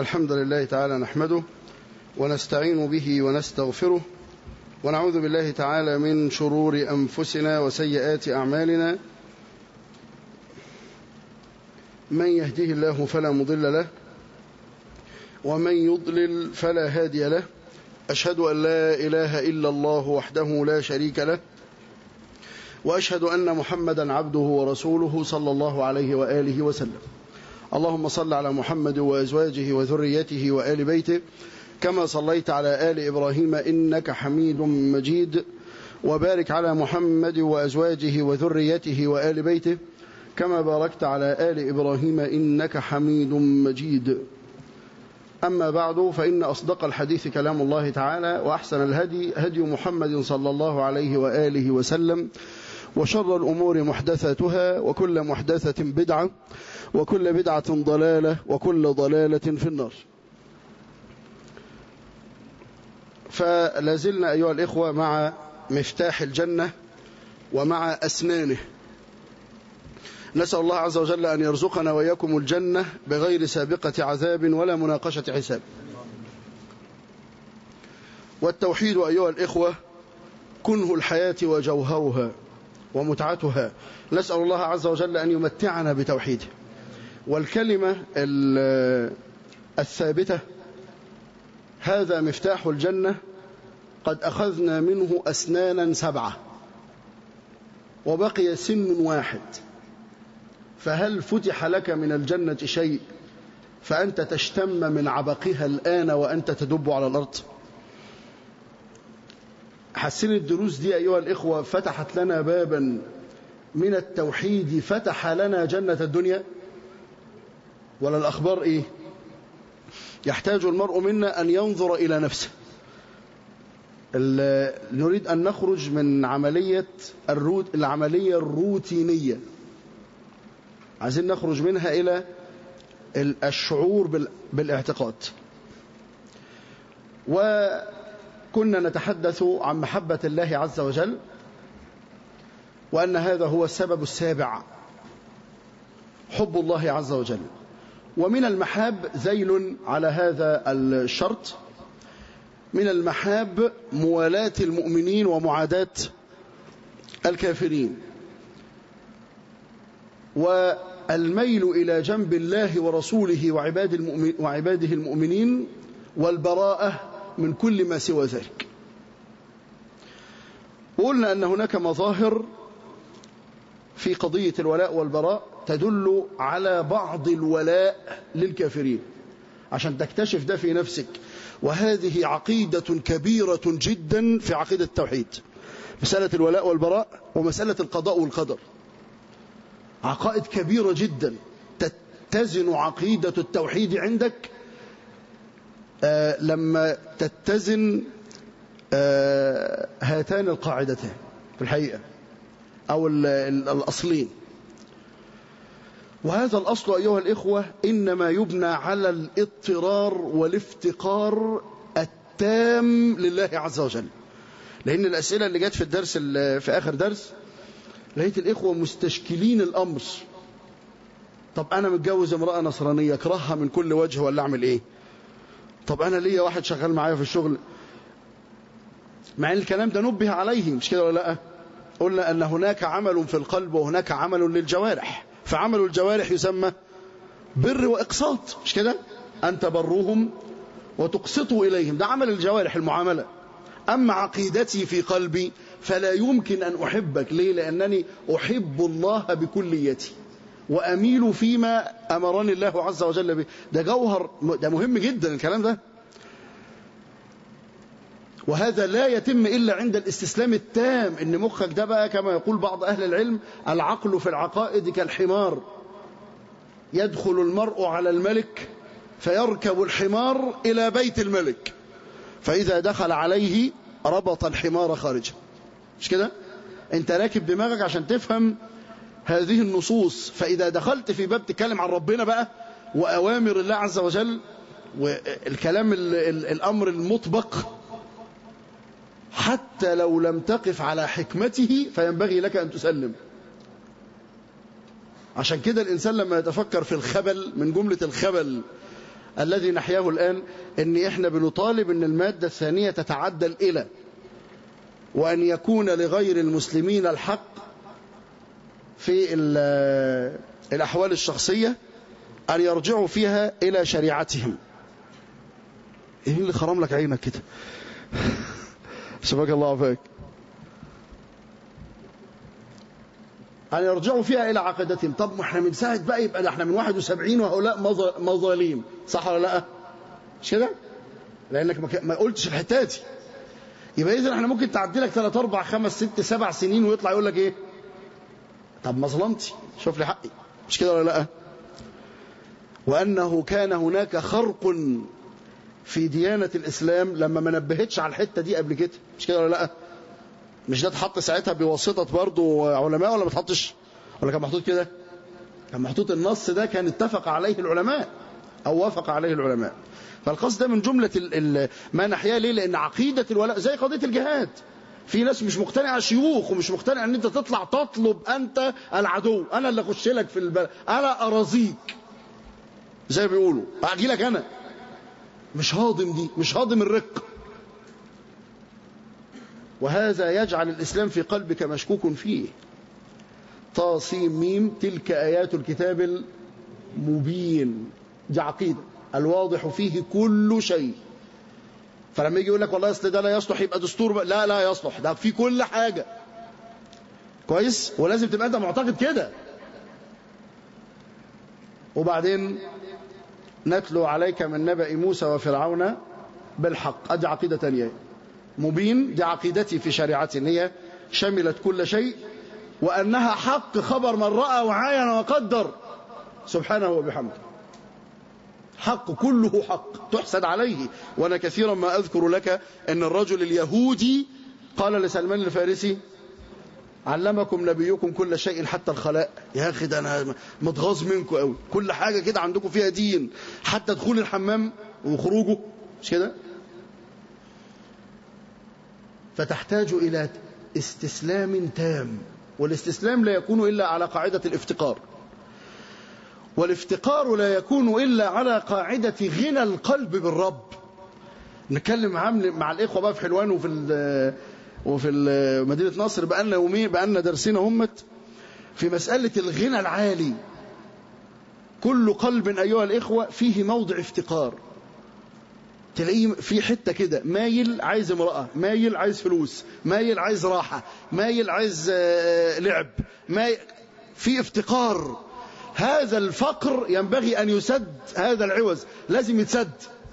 الحمد لله تعالى نحمده ونستعين به ونستغفره ونعوذ بالله تعالى من شرور أنفسنا وسيئات أعمالنا من يهده الله فلا مضل له ومن يضلل فلا هادي له أشهد أن لا إله إلا الله وحده لا شريك له وأشهد أن محمدا عبده ورسوله صلى الله عليه وآله وسلم اللهم صل على محمد وأزواجه وذريته وآل بيته كما صليت على آل إبراهيم إنك حميد مجيد وبارك على محمد وأزواجه وذريته وآل بيته كما باركت على آل إبراهيم إنك حميد مجيد أما بعد فإن أصدق الحديث كلام الله تعالى وأحسن الهدي هدي محمد صلى الله عليه وآله وسلم وشر الأمور محدثاتها وكل محدثة بدعة وكل بدعة ضلالة وكل ضلالة في النار فلازلنا أيها الإخوة مع مفتاح الجنة ومع أسنانه نسأل الله عز وجل أن يرزقنا وإياكم الجنة بغير سابقة عذاب ولا مناقشة حساب والتوحيد أيها الإخوة كنه الحياة وجوهرها ومتعتها نسأل الله عز وجل أن يمتعنا بتوحيده والكلمة الثابتة هذا مفتاح الجنة قد أخذنا منه أسنانا سبعة وبقي سن واحد فهل فتح لك من الجنة شيء فأنت تشتم من عبقها الآن وأنت تدب على الأرض حسين الدروس دي أيها الإخوة فتحت لنا بابا من التوحيد فتح لنا جنة الدنيا ولا الأخبار إيه يحتاج المرء منا أن ينظر إلى نفسه نريد أن نخرج من عملية الروت العملية الروتينية عايزين نخرج منها إلى الشعور بالاعتقاد وكنا نتحدث عن محبة الله عز وجل وأن هذا هو السبب السابع حب الله عز وجل ومن المحاب ذيل على هذا الشرط من المحاب موالاة المؤمنين ومعاداة الكافرين والميل إلى جنب الله ورسوله وعباد المؤمن وعباده المؤمنين والبراءة من كل ما سوى ذلك وقلنا أن هناك مظاهر في قضية الولاء والبراء تدل على بعض الولاء للكافرين عشان تكتشف ده في نفسك وهذه عقيدة كبيرة جدا في عقيدة التوحيد مسألة الولاء والبراء ومسألة القضاء والقدر عقائد كبيرة جدا تتزن عقيدة التوحيد عندك آه لما تتزن آه هاتان القاعدتان في الحقيقة أو الأصلين وهذا الأصل أيها الإخوة إنما يبنى على الاضطرار والافتقار التام لله عز وجل لأن الأسئلة اللي جت في الدرس في آخر درس لقيت الإخوة مستشكلين الأمر طب أنا متجوز امرأة نصرانية أكرهها من كل وجه ولا أعمل إيه طب أنا ليا واحد شغال معايا في الشغل مع ان الكلام ده نبه عليه مش كده ولا لا قلنا أن هناك عمل في القلب وهناك عمل للجوارح فعمل الجوارح يسمى بر وإقساط مش كده أن تبروهم وتقسطوا إليهم ده عمل الجوارح المعاملة أما عقيدتي في قلبي فلا يمكن أن أحبك ليه لأنني أحب الله بكليتي وأميل فيما أمرني الله عز وجل به ده جوهر ده مهم جدا الكلام ده وهذا لا يتم إلا عند الاستسلام التام إن مخك ده بقى كما يقول بعض أهل العلم العقل في العقائد كالحمار يدخل المرء على الملك فيركب الحمار إلى بيت الملك فإذا دخل عليه ربط الحمار خارجه مش كده انت راكب دماغك عشان تفهم هذه النصوص فإذا دخلت في باب تتكلم عن ربنا بقى وأوامر الله عز وجل والكلام ال ال الأمر المطبق حتى لو لم تقف على حكمته فينبغي لك أن تسلم عشان كده الإنسان لما يتفكر في الخبل من جملة الخبل الذي نحياه الآن ان احنا بنطالب ان المادة الثانية تتعدل الى وان يكون لغير المسلمين الحق في الأحوال الشخصية أن يرجعوا فيها إلى شريعتهم إيه اللي خرم لك عينك كده سبحانك الله عفاك أن يرجعوا فيها إلى عقيدتهم طب ما احنا من ساعة بقى يبقى احنا من 71 وهؤلاء مظاليم صح ولا لا مش كده لأنك ما قلتش الحتة دي يبقى إذا احنا ممكن تعدي لك 3 4 5 6 7 سنين ويطلع يقول لك إيه طب ما ظلمتي شوف لي حقي مش كده ولا لا وأنه كان هناك خرق في ديانة الإسلام لما ما نبهتش على الحتة دي قبل كده مش كده ولا لا مش ده اتحط ساعتها بواسطة برضه علماء ولا ما اتحطش ولا كان محطوط كده كان محطوط النص ده كان اتفق عليه العلماء أو وافق عليه العلماء فالقصد ده من جملة ال ال ما نحياه ليه لأن عقيدة الولاء زي قضية الجهاد في ناس مش مقتنعة شيوخ ومش مقتنع ان انت تطلع تطلب انت العدو انا اللي اخش لك في البلد انا ارازيك زي ما بيقولوا اجي لك انا مش هاضم دي مش هاضم الرق وهذا يجعل الاسلام في قلبك مشكوك فيه طاسيم ميم تلك ايات الكتاب المبين دي عقيده الواضح فيه كل شيء فلما يجي يقول لك والله اصل ده لا يصلح يبقى دستور بقى. لا لا يصلح ده في كل حاجة كويس ولازم تبقى انت معتقد كده وبعدين نتلو عليك من نبأ موسى وفرعون بالحق ادي عقيدة تانية مبين دي عقيدتي في شريعتي ان هي شملت كل شيء وانها حق خبر من رأى وعاين وقدر سبحانه وبحمده حق كله حق تحسد عليه وأنا كثيرا ما أذكر لك أن الرجل اليهودي قال لسلمان الفارسي علمكم نبيكم كل شيء حتى الخلاء يا أخي ده أنا متغاظ منكم قوي كل حاجة كده عندكم فيها دين حتى دخول الحمام وخروجه مش كده فتحتاج إلى استسلام تام والاستسلام لا يكون إلا على قاعدة الافتقار والافتقار لا يكون إلا على قاعدة غنى القلب بالرب نتكلم مع الإخوة بقى في حلوان وفي وفي مدينة نصر بقالنا يومين بقالنا درسنا همت في مسألة الغنى العالي كل قلب أيها الإخوة فيه موضع افتقار تلاقيه في حتة كده مايل عايز امرأة مايل عايز فلوس مايل عايز راحة مايل عايز لعب مايل في افتقار هذا الفقر ينبغي أن يسد هذا العوز لازم يتسد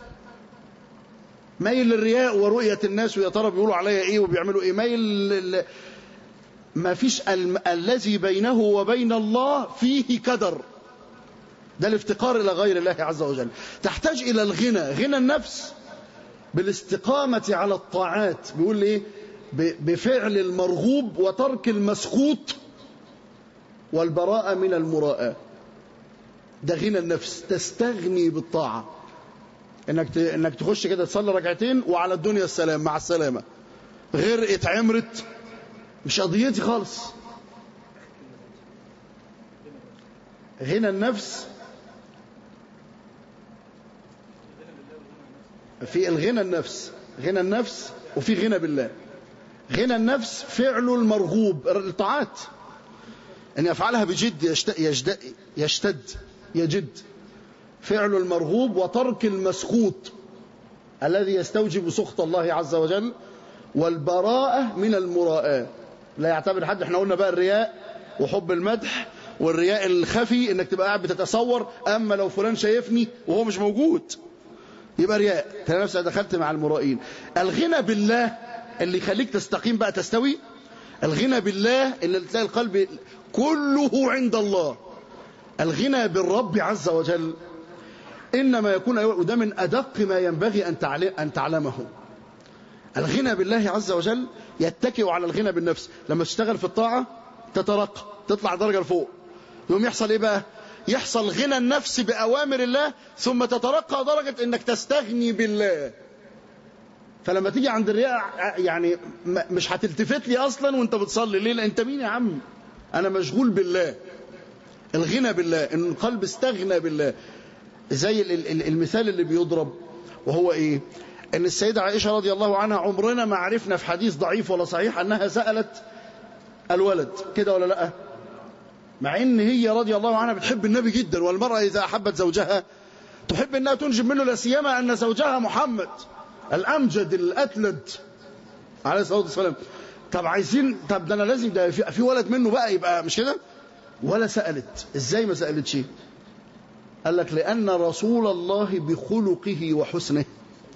ميل للرياء ورؤية الناس ويا ترى بيقولوا عليا ايه وبيعملوا ايه ميل ما فيش ال... الذي بينه وبين الله فيه كدر ده الافتقار إلى غير الله عز وجل تحتاج إلى الغنى غنى النفس بالاستقامة على الطاعات بيقول ايه بفعل المرغوب وترك المسخوط والبراءة من المراءة ده غنى النفس تستغني بالطاعة انك ت... انك تخش كده تصلي ركعتين وعلى الدنيا السلام مع السلامة غير اتعمرت مش قضيتي خالص غنى النفس في الغنى النفس غنى النفس وفي غنى بالله غنى النفس فعل المرغوب الطاعات أن يفعلها بجد يشتد, يشتد, يشتد يجد فعل المرغوب وترك المسخوط الذي يستوجب سخط الله عز وجل والبراءة من المراءة لا يعتبر حد احنا قلنا بقى الرياء وحب المدح والرياء الخفي انك تبقى قاعد بتتصور اما لو فلان شايفني وهو مش موجود يبقى رياء تلاقي نفسك دخلت مع المرائين الغنى بالله اللي يخليك تستقيم بقى تستوي الغنى بالله اللي تلاقي القلب كله عند الله الغنى بالرب عز وجل إنما يكون وده من أدق ما ينبغي أن تعلمه الغنى بالله عز وجل يتكئ على الغنى بالنفس لما تشتغل في الطاعة تترقى تطلع درجة لفوق يوم يحصل إيه بقى يحصل غنى النفس بأوامر الله ثم تترقى درجة أنك تستغني بالله فلما تيجي عند الرياء يعني مش هتلتفت لي أصلا وانت بتصلي ليه لأ انت مين يا عم أنا مشغول بالله الغنى بالله ان القلب استغنى بالله زي المثال اللي بيضرب وهو ايه ان السيدة عائشة رضي الله عنها عمرنا ما عرفنا في حديث ضعيف ولا صحيح انها سألت الولد كده ولا لا مع ان هي رضي الله عنها بتحب النبي جدا والمرأة اذا احبت زوجها تحب انها تنجب منه لا سيما ان زوجها محمد الامجد الاتلد عليه الصلاه والسلام طب عايزين طب ده انا لازم ده في, في ولد منه بقى يبقى مش كده ولا سالت ازاي ما سالتش قال لك لان رسول الله بخلقه وحسنه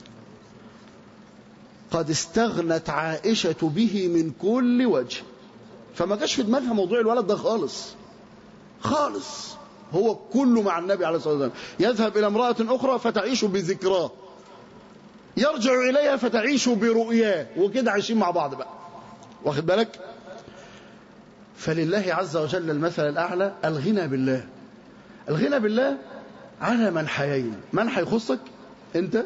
قد استغنت عائشه به من كل وجه فما جاش في دماغها موضوع الولد ده خالص خالص هو كله مع النبي عليه الصلاه والسلام يذهب الى امراه اخرى فتعيش بذكراه يرجع إليها فتعيش برؤياه وكده عايشين مع بعض بقى واخد بالك فلله عز وجل المثل الأعلى الغنى بالله الغنى بالله على منحيين منحى يخصك أنت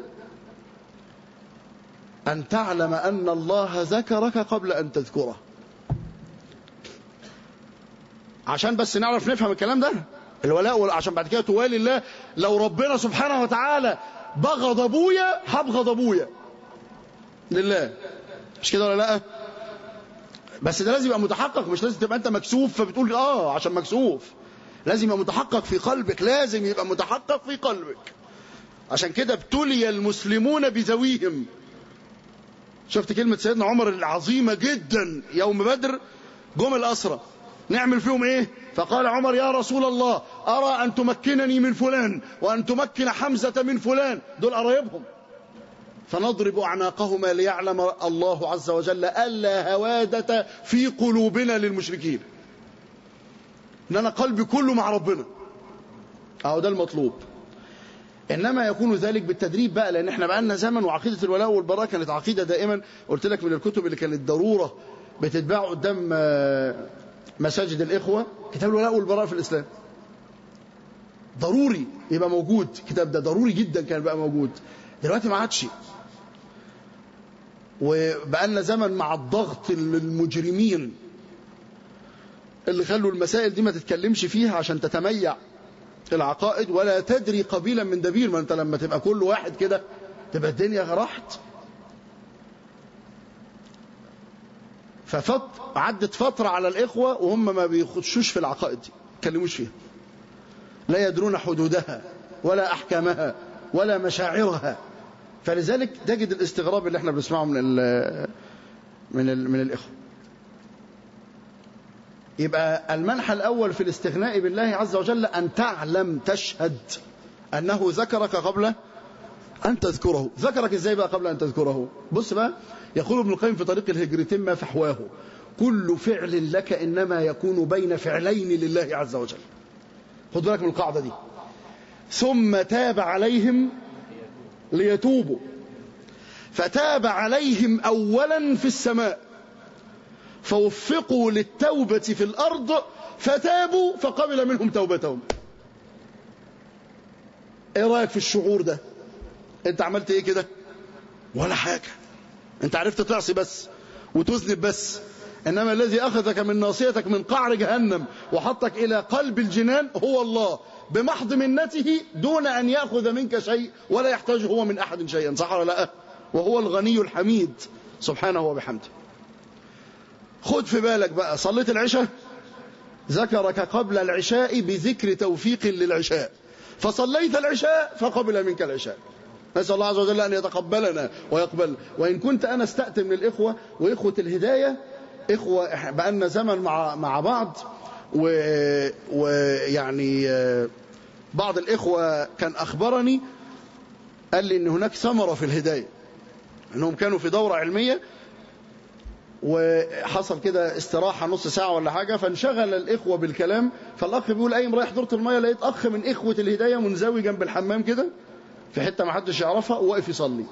أن تعلم أن الله ذكرك قبل أن تذكره عشان بس نعرف نفهم الكلام ده الولاء عشان بعد كده توالي الله لو ربنا سبحانه وتعالى بغض ابويا هبغض ابويا لله مش كده ولا لا بس ده لازم يبقى متحقق مش لازم تبقى انت مكسوف فبتقول اه عشان مكسوف لازم يبقى متحقق في قلبك لازم يبقى متحقق في قلبك عشان كده ابتلي المسلمون بذويهم شفت كلمة سيدنا عمر العظيمة جدا يوم بدر جم الأسرى نعمل فيهم ايه فقال عمر يا رسول الله أرى أن تمكنني من فلان وأن تمكن حمزة من فلان دول قرايبهم فنضرب أعناقهما ليعلم الله عز وجل ألا هوادة في قلوبنا للمشركين إن أنا قلبي كله مع ربنا أهو ده المطلوب إنما يكون ذلك بالتدريب بقى لأن احنا بقالنا زمن وعقيدة الولاء والبراء كانت عقيدة دائما قلت لك من الكتب اللي كانت ضرورة بتتباع قدام مساجد الإخوة كتاب الولاء والبراء في الإسلام ضروري يبقى موجود الكتاب ده ضروري جدا كان بقى موجود دلوقتي ما عادش وبقى لنا زمن مع الضغط المجرمين اللي خلوا المسائل دي ما تتكلمش فيها عشان تتميع العقائد ولا تدري قبيلا من دبير ما انت لما تبقى كل واحد كده تبقى الدنيا راحت ففت عدت فترة على الإخوة وهم ما بيخشوش في العقائد دي يتكلموش فيها لا يدرون حدودها ولا أحكامها ولا مشاعرها فلذلك تجد الاستغراب اللي احنا بنسمعه من ال من ال من الإخوة يبقى المنحى الأول في الاستغناء بالله عز وجل أن تعلم تشهد أنه ذكرك قبل أن تذكره ذكرك إزاي بقى قبل أن تذكره بص بقى يقول ابن القيم في طريق الهجرتين ما فحواه كل فعل لك إنما يكون بين فعلين لله عز وجل خد بالك من القاعدة دي ثم تاب عليهم ليتوبوا فتاب عليهم أولا في السماء فوفقوا للتوبة في الأرض فتابوا فقبل منهم توبتهم ايه رأيك في الشعور ده انت عملت ايه كده ولا حاجة انت عرفت تعصي بس وتذنب بس انما الذي اخذك من ناصيتك من قعر جهنم وحطك الى قلب الجنان هو الله بمحض منته دون ان ياخذ منك شيء ولا يحتاج هو من احد شيئا صح ولا لا وهو الغني الحميد سبحانه وبحمده خد في بالك بقى صليت العشاء ذكرك قبل العشاء بذكر توفيق للعشاء فصليت العشاء فقبل منك العشاء نسأل الله عز وجل أن يتقبلنا ويقبل وإن كنت أنا استأتم من الإخوة وإخوة الهداية إخوة بقالنا زمن مع مع بعض ويعني بعض الإخوة كان أخبرني قال لي إن هناك ثمرة في الهداية إنهم كانوا في دورة علمية وحصل كده استراحة نص ساعة ولا حاجة فانشغل الإخوة بالكلام فالأخ بيقول أيم رايح دورة المية لقيت أخ من إخوة الهداية منزوي جنب الحمام كده في حتة ما حدش يعرفها وواقف يصلي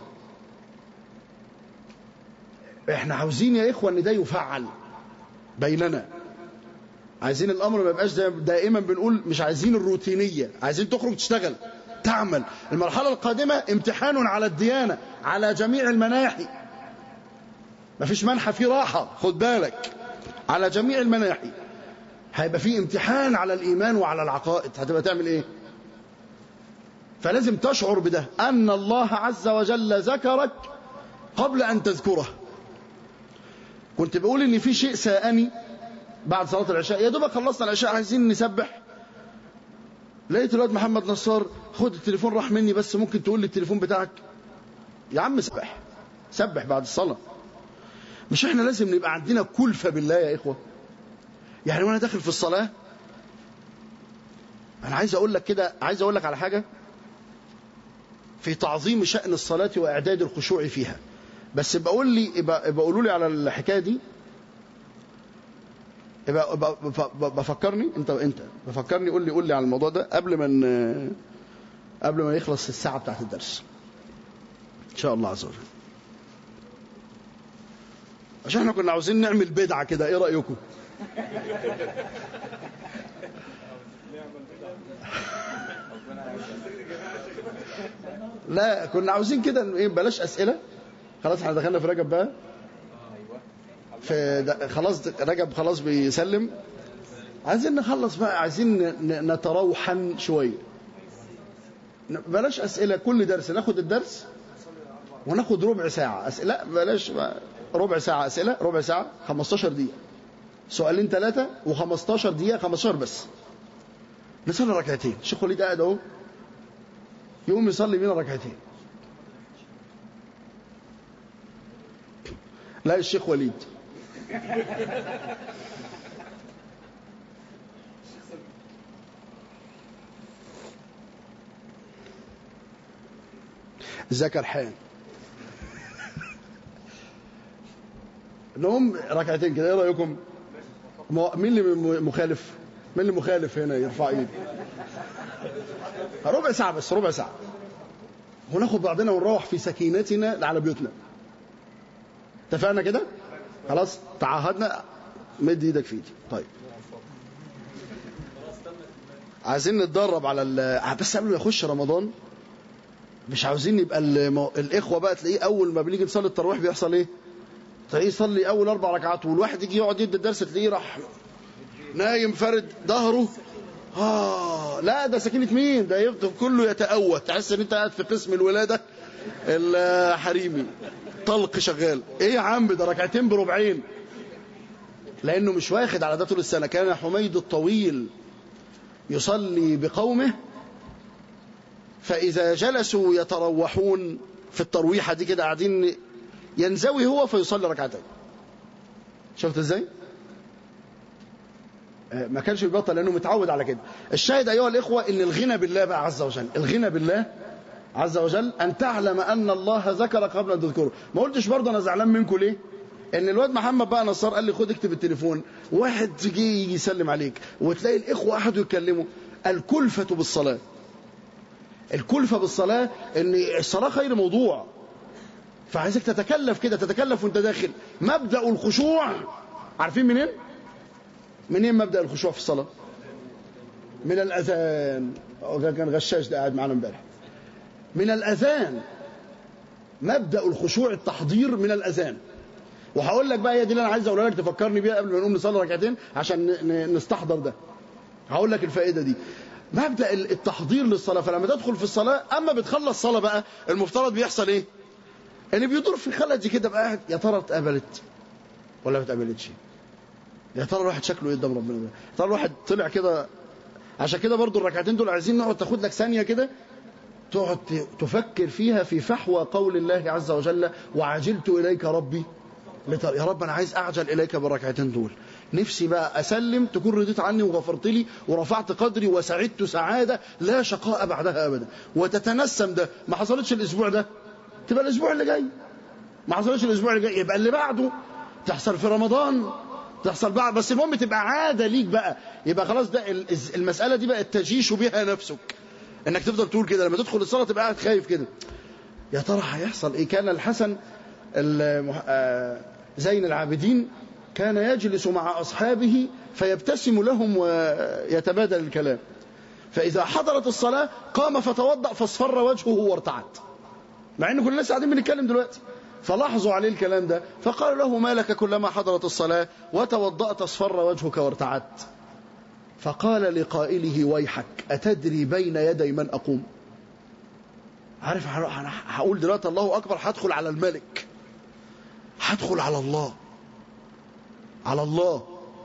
احنا عاوزين يا إخوة ان ده يفعل بيننا عايزين الأمر ما يبقاش دائما بنقول مش عايزين الروتينية عايزين تخرج تشتغل تعمل المرحلة القادمة امتحان على الديانة على جميع المناحي ما فيش منحى فيه راحة خد بالك على جميع المناحي هيبقى فيه امتحان على الإيمان وعلى العقائد هتبقى تعمل ايه فلازم تشعر بده أن الله عز وجل ذكرك قبل أن تذكره كنت بقول إن في شيء ساءني بعد صلاة العشاء يا دوبك خلصنا العشاء عايزين نسبح لقيت الواد محمد نصار خد التليفون راح مني بس ممكن تقول لي التليفون بتاعك يا عم سبح سبح بعد الصلاة مش احنا لازم نبقى عندنا كلفة بالله يا إخوة يعني وانا داخل في الصلاة انا عايز اقول لك كده عايز اقول لك على حاجة في تعظيم شأن الصلاة وإعداد الخشوع فيها بس بقول لي بقولوا لي على الحكاية دي بفكرني انت انت بفكرني قول لي قول لي على الموضوع ده قبل ما قبل ما يخلص الساعة بتاعت الدرس ان شاء الله عز وجل عشان احنا كنا عاوزين نعمل بدعة كده ايه رأيكم لا كنا عاوزين كده ايه بلاش اسئله خلاص احنا دخلنا في رجب بقى في خلاص رجب خلاص بيسلم عايزين نخلص بقى عايزين نتروحن شويه بلاش اسئله كل درس ناخد الدرس وناخد ربع ساعه اسئله لا بلاش ربع ساعه اسئله ربع ساعه 15 دقيقه سؤالين ثلاثه و15 دقيقه 15 بس نصلي ركعتين الشيخ وليد قاعد اهو يقوم يصلي بينا ركعتين لا الشيخ وليد ذكر حان نقوم ركعتين كده ايه رايكم مين اللي مخالف مين اللي مخالف هنا يرفع ايده ربع ساعه بس ربع ساعه وناخد بعضنا ونروح في سكينتنا على بيوتنا اتفقنا كده خلاص تعهدنا مد ايدك في ايدي طيب عايزين نتدرب على ال... بس قبل ما يخش رمضان مش عاوزين يبقى المو... الاخوه بقى تلاقيه اول ما بنيجي نصلي التراويح بيحصل ايه تلاقيه يصلي اول اربع ركعات والواحد يجي يقعد يدي الدرس تلاقيه راح نايم فرد ظهره اه لا ده سكينه مين ده يفضل كله يتأوه تحس ان انت قاعد في قسم الولاده الحريمي طلق شغال ايه يا عم ده ركعتين بربعين لانه مش واخد على ده طول السنه كان حميد الطويل يصلي بقومه فاذا جلسوا يتروحون في الترويحه دي كده قاعدين ينزوي هو فيصلي ركعتين شفت ازاي ما كانش بيبطل لانه متعود على كده الشاهد ايها الاخوه ان الغنى بالله بقى عز وجل الغنى بالله عز وجل أن تعلم أن الله ذكر قبل أن تذكره ما قلتش برضه أنا زعلان منكم ليه ان الواد محمد بقى نصار قال لي خد اكتب التليفون واحد يجي يجي يسلم عليك وتلاقي الاخوه قعدوا يتكلموا الكلفه بالصلاه الكلفه بالصلاه ان الصلاه خير موضوع فعايزك تتكلف كده تتكلف وانت داخل مبدا الخشوع عارفين منين منين مبدا الخشوع في الصلاه من الاذان كان غشاش ده قاعد معانا امبارح من الأذان مبدأ الخشوع التحضير من الأذان وهقول لك بقى هي دي اللي انا عايز اقولها لك تفكرني بيها قبل ما نقوم نصلي ركعتين عشان نستحضر ده هقول لك الفائده دي مبدا التحضير للصلاه فلما تدخل في الصلاه اما بتخلص صلاه بقى المفترض بيحصل ايه اللي بيدور في خلدي كده بقى قاعد يا ترى اتقبلت ولا ما اتقبلتش يا ترى الواحد شكله ايه قدام ربنا ده يا ترى الواحد طلع كده عشان كده برضو الركعتين دول عايزين نقعد تاخد لك ثانيه كده تقعد تفكر فيها في فحوى قول الله عز وجل وعجلت إليك ربي لتر... يا رب أنا عايز أعجل إليك بالركعتين دول نفسي بقى أسلم تكون رضيت عني وغفرت لي ورفعت قدري وسعدت سعادة لا شقاء بعدها أبدا وتتنسم ده ما حصلتش الأسبوع ده تبقى الأسبوع اللي جاي ما حصلتش الأسبوع اللي جاي يبقى اللي بعده تحصل في رمضان تحصل بعد بس المهم تبقى عادة ليك بقى يبقى خلاص ده المسألة دي بقى تجيش بها نفسك انك تفضل تقول كده لما تدخل الصلاه تبقى قاعد خايف كده يا ترى هيحصل ايه كان الحسن زين العابدين كان يجلس مع اصحابه فيبتسم لهم ويتبادل الكلام فاذا حضرت الصلاه قام فتوضا فاصفر وجهه وارتعد مع ان كل الناس قاعدين بنتكلم دلوقتي فلاحظوا عليه الكلام ده فقال له ما لك كلما حضرت الصلاه وتوضات اصفر وجهك وارتعدت فقال لقائله ويحك أتدري بين يدي من أقوم عارف انا هقول دلوقتي الله اكبر هدخل على الملك هدخل على الله على الله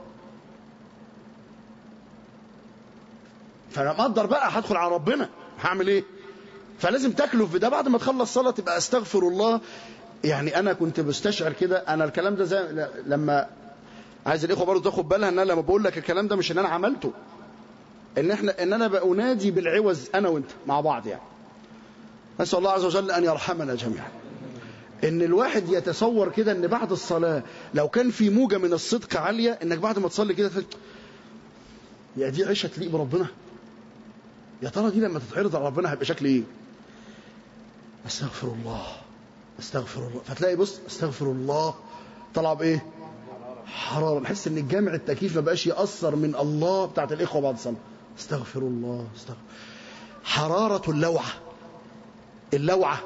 فانا مقدر بقى هدخل على ربنا هعمل ايه فلازم تكلف بده بعد ما تخلص صلاه تبقى استغفر الله يعني انا كنت بستشعر كده انا الكلام ده زي لما عايز الاخوه برضه تاخد بالها ان انا لما بقول لك الكلام ده مش ان انا عملته ان احنا ان انا بأنادي بالعوز انا وانت مع بعض يعني نسال الله عز وجل ان يرحمنا جميعا ان الواحد يتصور كده ان بعد الصلاه لو كان في موجه من الصدق عاليه انك بعد ما تصلي كده تفكر يا دي عيشه تليق بربنا يا ترى دي لما تتعرض على ربنا هيبقى شكل ايه استغفر الله استغفر الله فتلاقي بص استغفر الله طلع بايه حراره نحس ان الجامع التكييف ما بقاش ياثر من الله بتاعت الاخوه بعد الصلاه استغفر الله استغفر حراره اللوعه اللوعه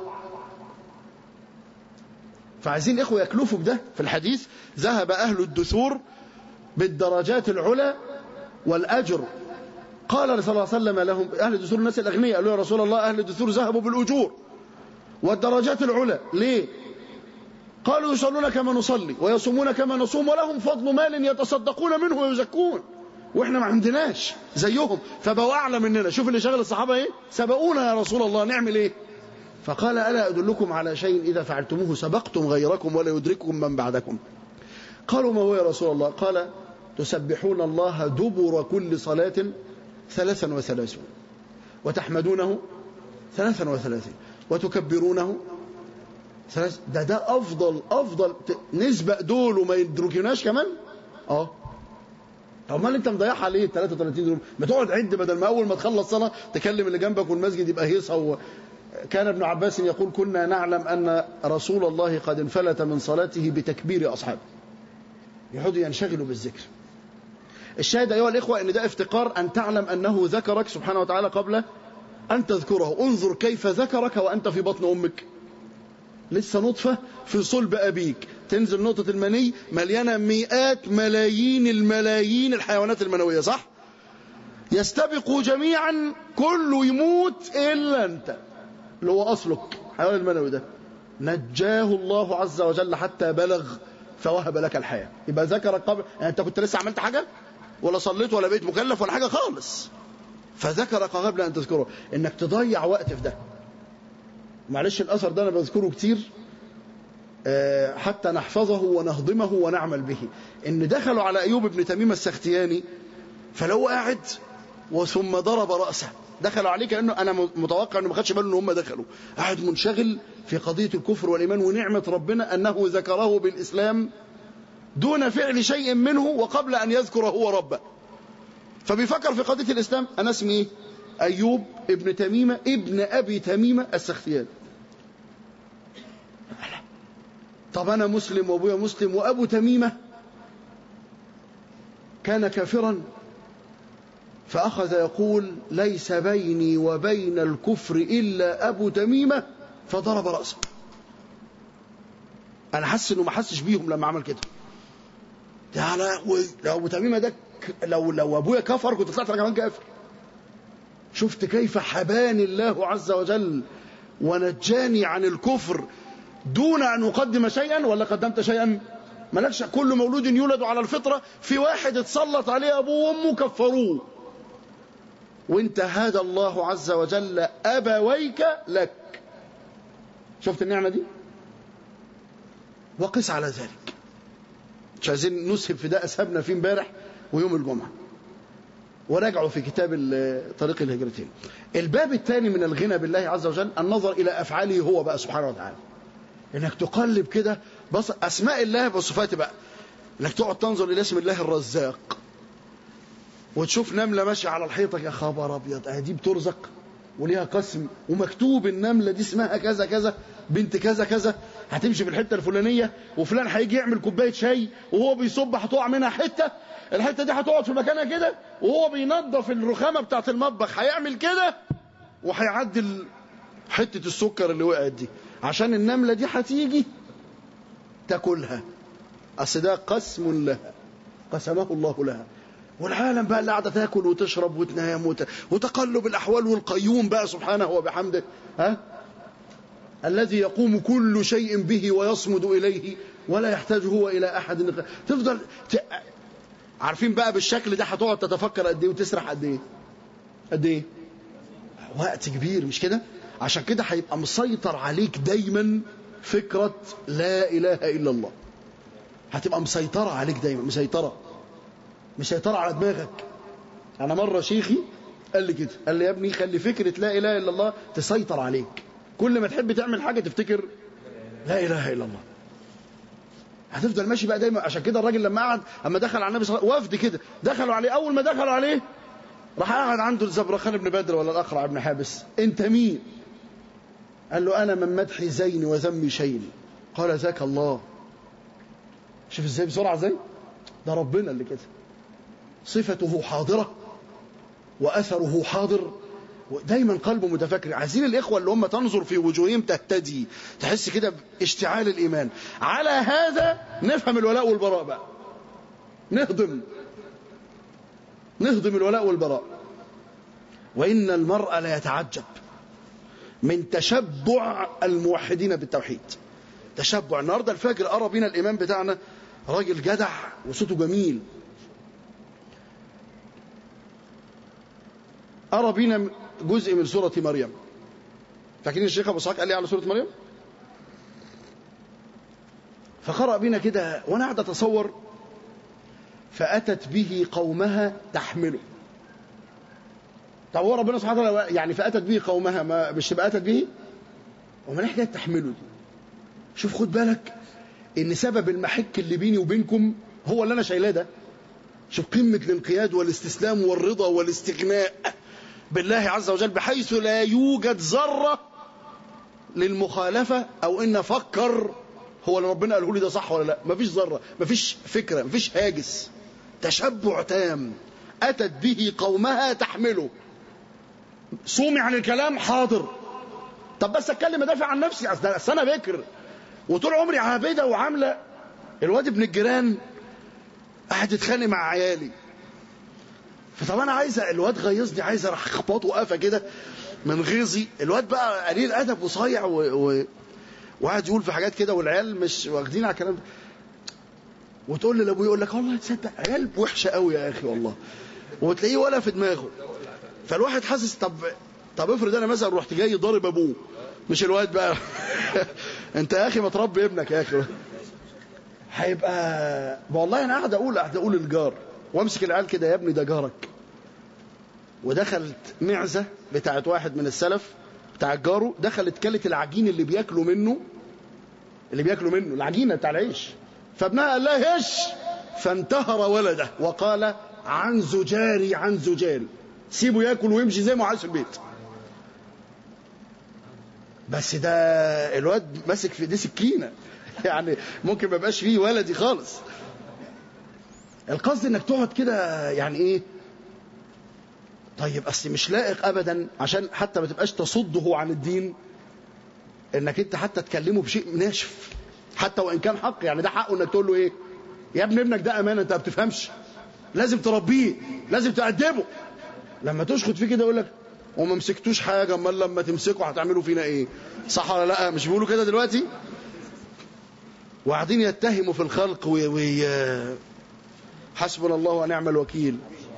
فعايزين اخوه يكلفوا بده في الحديث ذهب اهل الدثور بالدرجات العلى والاجر قال صلى الله عليه وسلم لهم اهل الدثور الناس الاغنياء قالوا يا رسول الله اهل الدثور ذهبوا بالاجور والدرجات العلى ليه قالوا يصلون كما نصلي ويصومون كما نصوم ولهم فضل مال يتصدقون منه ويزكون واحنا ما عندناش زيهم فبقوا اعلى مننا شوف اللي شغل الصحابه ايه سبقونا يا رسول الله نعمل ايه فقال الا ادلكم على شيء اذا فعلتموه سبقتم غيركم ولا يدرككم من بعدكم قالوا ما هو يا رسول الله قال تسبحون الله دبر كل صلاه ثلاثا وثلاثون وتحمدونه ثلاثا وثلاثين وتكبرونه ثلاث ده ده افضل افضل نسبق دول وما يدركناش كمان اه طب ما انت مضيعها ليه 33 دول ما تقعد عد بدل ما اول ما تخلص صلاه تكلم اللي جنبك والمسجد يبقى هيصه و... كان ابن عباس يقول كنا نعلم ان رسول الله قد انفلت من صلاته بتكبير اصحابه يقعدوا ينشغلوا بالذكر الشاهد ايها الاخوه ان ده افتقار ان تعلم انه ذكرك سبحانه وتعالى قبل ان تذكره انظر كيف ذكرك وانت في بطن امك لسه نطفة في صلب أبيك تنزل نقطة المني مليانة مئات ملايين الملايين الحيوانات المنوية صح؟ يستبقوا جميعا كله يموت إلا أنت اللي هو أصلك الحيوان المنوي ده نجاه الله عز وجل حتى بلغ فوهب لك الحياة يبقى ذكرك قبل يعني أنت كنت لسه عملت حاجة ولا صليت ولا بقيت مكلف ولا حاجة خالص فذكرك قبل أن تذكره إنك تضيع وقت في ده معلش الأثر ده أنا بذكره كتير حتى نحفظه ونهضمه ونعمل به إن دخلوا على أيوب بن تميم السختياني فلو قاعد وثم ضرب رأسه دخلوا عليه كأنه أنا متوقع أنه ما خدش باله أن هم دخلوا قاعد منشغل في قضية الكفر والإيمان ونعمة ربنا أنه ذكره بالإسلام دون فعل شيء منه وقبل أن يذكر هو ربه فبيفكر في قضية الإسلام أنا اسمي إيه؟ أيوب ابن تميمة ابن أبي تميمة السختيان طب أنا مسلم وأبويا مسلم وأبو تميمة كان كافرا فأخذ يقول ليس بيني وبين الكفر إلا أبو تميمة فضرب رأسه أنا حاسس إنه ما حسش بيهم لما عمل كده يا لهوي لو أبو تميمة ده لو لو أبويا كفر كنت طلعت أنا كمان كافر شفت كيف حباني الله عز وجل ونجاني عن الكفر دون أن أقدم شيئا ولا قدمت شيئا ملكش كل مولود يولد على الفطرة في واحد اتسلط عليه أبوه وأمه كفروه وانت هدى الله عز وجل أبويك لك شفت النعمة دي وقس على ذلك مش عايزين نسهب في ده أسهبنا فيه امبارح ويوم الجمعة وراجعوا في كتاب طريق الهجرتين الباب الثاني من الغنى بالله عز وجل النظر إلى أفعاله هو بقى سبحانه وتعالى انك تقلب كده بص اسماء الله وصفاته بقى انك تقعد تنظر الى اسم الله الرزاق وتشوف نمله ماشيه على الحيطه يا خبر ابيض اه دي بترزق وليها قسم ومكتوب النمله دي اسمها كذا كذا بنت كذا كذا هتمشي في الحته الفلانيه وفلان هيجي يعمل كوبايه شاي وهو بيصب هتقع منها حته الحته دي هتقعد في مكانها كده وهو بينظف الرخامه بتاعه المطبخ هيعمل كده وهيعدل حته السكر اللي وقعت دي عشان النملة دي هتيجي تاكلها أصل ده قسم لها قسمه الله لها والعالم بقى اللي قاعدة تاكل وتشرب وتنام وت... وتقلب الأحوال والقيوم بقى سبحانه وبحمده ها الذي يقوم كل شيء به ويصمد إليه ولا يحتاج هو إلى أحد تفضل ت... عارفين بقى بالشكل ده هتقعد تتفكر قد ايه وتسرح قد ايه قد ايه وقت كبير مش كده عشان كده هيبقى مسيطر عليك دايما فكرة لا إله إلا الله هتبقى مسيطرة عليك دايما مسيطرة مسيطرة على دماغك أنا مرة شيخي قال لي كده قال لي يا ابني خلي فكرة لا إله إلا الله تسيطر عليك كل ما تحب تعمل حاجة تفتكر لا إله إلا الله هتفضل ماشي بقى دايما عشان كده الراجل لما قعد اما دخل على النبي صلى الله عليه وسلم وفد كده دخلوا عليه اول ما دخلوا عليه راح قعد عنده الزبرخان بن بدر ولا الاقرع بن حابس انت مين قال له انا من مدحي زين وذمي شين قال ذاك الله شوف ازاي بسرعه ازاي ده ربنا اللي كده صفته حاضره واثره حاضر دايما قلبه متفكر عايزين الاخوه اللي هم تنظر في وجوههم تهتدي تحس كده باشتعال الايمان على هذا نفهم الولاء والبراء بقى نهضم نهضم الولاء والبراء وان المرء لا يتعجب من تشبع الموحدين بالتوحيد تشبع النهارده الفجر قرا بينا الامام بتاعنا راجل جدع وصوته جميل أرى بينا جزء من سورة مريم فاكرين الشيخ أبو اسحاق قال لي على سورة مريم فقرأ بينا كده وأنا قاعد أتصور فأتت به قومها تحمله طب هو ربنا سبحانه وتعالى يعني فأتت به قومها ما مش تبقى أتت به وما حكاية تحمله دي شوف خد بالك إن سبب المحك اللي بيني وبينكم هو اللي أنا شايلاه ده شوف قمة الانقياد والاستسلام والرضا والاستغناء بالله عز وجل بحيث لا يوجد ذرة للمخالفة أو إن أفكر هو اللي ربنا قاله لي ده صح ولا لا مفيش ذرة مفيش فكرة مفيش هاجس تشبع تام أتت به قومها تحمله صومي عن الكلام حاضر طب بس اتكلم ادافع عن نفسي اصل انا بكر وطول عمري عابده وعامله الواد ابن الجيران قاعد يتخانق مع عيالي فطب انا عايز الواد غيظني عايز اروح اخبطه قفا كده من غيظي الواد بقى قليل ادب وصايع و... و... وقاعد يقول في حاجات كده والعيال مش واخدين على الكلام ده وتقول لي لابويا يقول لك والله تصدق عيال وحشه قوي يا اخي والله وتلاقيه ولا في دماغه فالواحد حاسس طب طب افرض انا مثلا رحت جاي ضارب ابوه مش الواد بقى انت يا اخي ما تربي ابنك يا اخي هيبقى والله انا قاعد اقول قاعد اقول الجار وامسك العيال كده يا ابني ده جارك ودخلت معزه بتاعت واحد من السلف بتاع جاره دخلت كلت العجين اللي بياكلوا منه اللي بياكلوا منه العجينه بتاع العيش فابنها قال لها هش فانتهر ولده وقال عن زجاري عن زجال سيبه ياكل ويمشي زي ما عايز في البيت بس ده الواد ماسك في دي سكينه يعني ممكن ما يبقاش فيه ولدي خالص القصد انك تقعد كده يعني ايه طيب اصل مش لائق ابدا عشان حتى ما تبقاش تصده عن الدين انك انت حتى تكلمه بشيء ناشف حتى وان كان حق يعني ده حقه انك تقول له ايه يا ابن ابنك ده امانه انت ما بتفهمش لازم تربيه لازم تأدبه لما تشخط فيه كده يقول لك وما مسكتوش حاجه امال لما تمسكوا هتعملوا فينا ايه صح ولا لا مش بيقولوا كده دلوقتي وقاعدين يتهموا في الخلق و... و... حسبنا الله ونعم الوكيل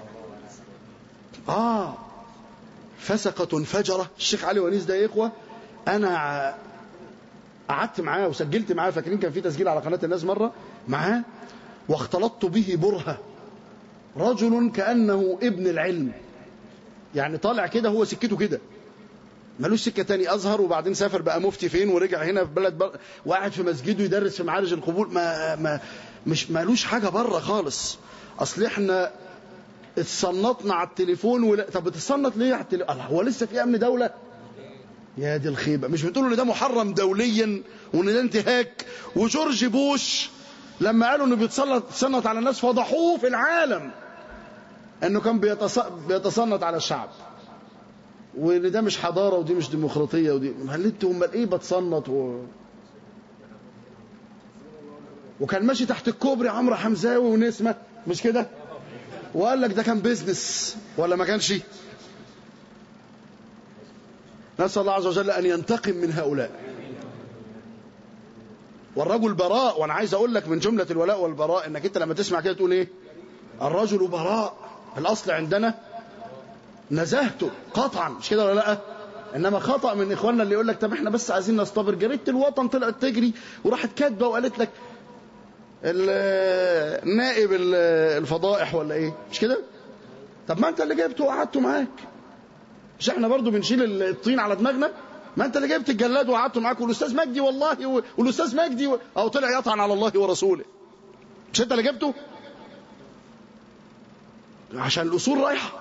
اه فسقة فجرة الشيخ علي ونيس ده يا اخوه انا قعدت معاه وسجلت معاه فاكرين كان في تسجيل على قناه الناس مره معاه واختلطت به برهه رجل كانه ابن العلم يعني طالع كده هو سكته كده ملوش سكه تاني ازهر وبعدين سافر بقى مفتي فين ورجع هنا في بلد بر... وقاعد في مسجده يدرس في معارج القبول ما ما مش مالوش حاجه بره خالص اصل احنا اتصنطنا على التليفون ولا طب بتصنط ليه على التليفون هو لسه في امن دوله يا دي الخيبه مش بتقولوا ان ده محرم دوليا وان ده انتهاك وجورج بوش لما قالوا انه بيتصنط تصنط على الناس فضحوه في العالم انه كان بيتص... بيتصنط على الشعب وان ده مش حضاره ودي مش ديمقراطيه ودي هل انتوا امال ايه بتصنط و... وكان ماشي تحت الكوبري عمرو حمزاوي ونسمه مش كده وقال لك ده كان بيزنس ولا ما كانش نسال الله عز وجل ان ينتقم من هؤلاء والرجل براء وانا عايز اقول لك من جمله الولاء والبراء انك انت لما تسمع كده تقول ايه الرجل براء الاصل عندنا نزهته قطعا مش كده ولا لا انما خطا من اخواننا اللي يقول لك طب احنا بس عايزين نصطبر جريده الوطن طلعت تجري وراحت كاتبه وقالت لك نائب الفضائح ولا ايه مش كده طب ما انت اللي جبته وقعدته معاك مش احنا برضو بنشيل الطين على دماغنا ما انت اللي جبت الجلاد وقعدته معاك والاستاذ مجدي والله والاستاذ مجدي و... او طلع يطعن على الله ورسوله مش انت اللي جبته عشان الاصول رايحه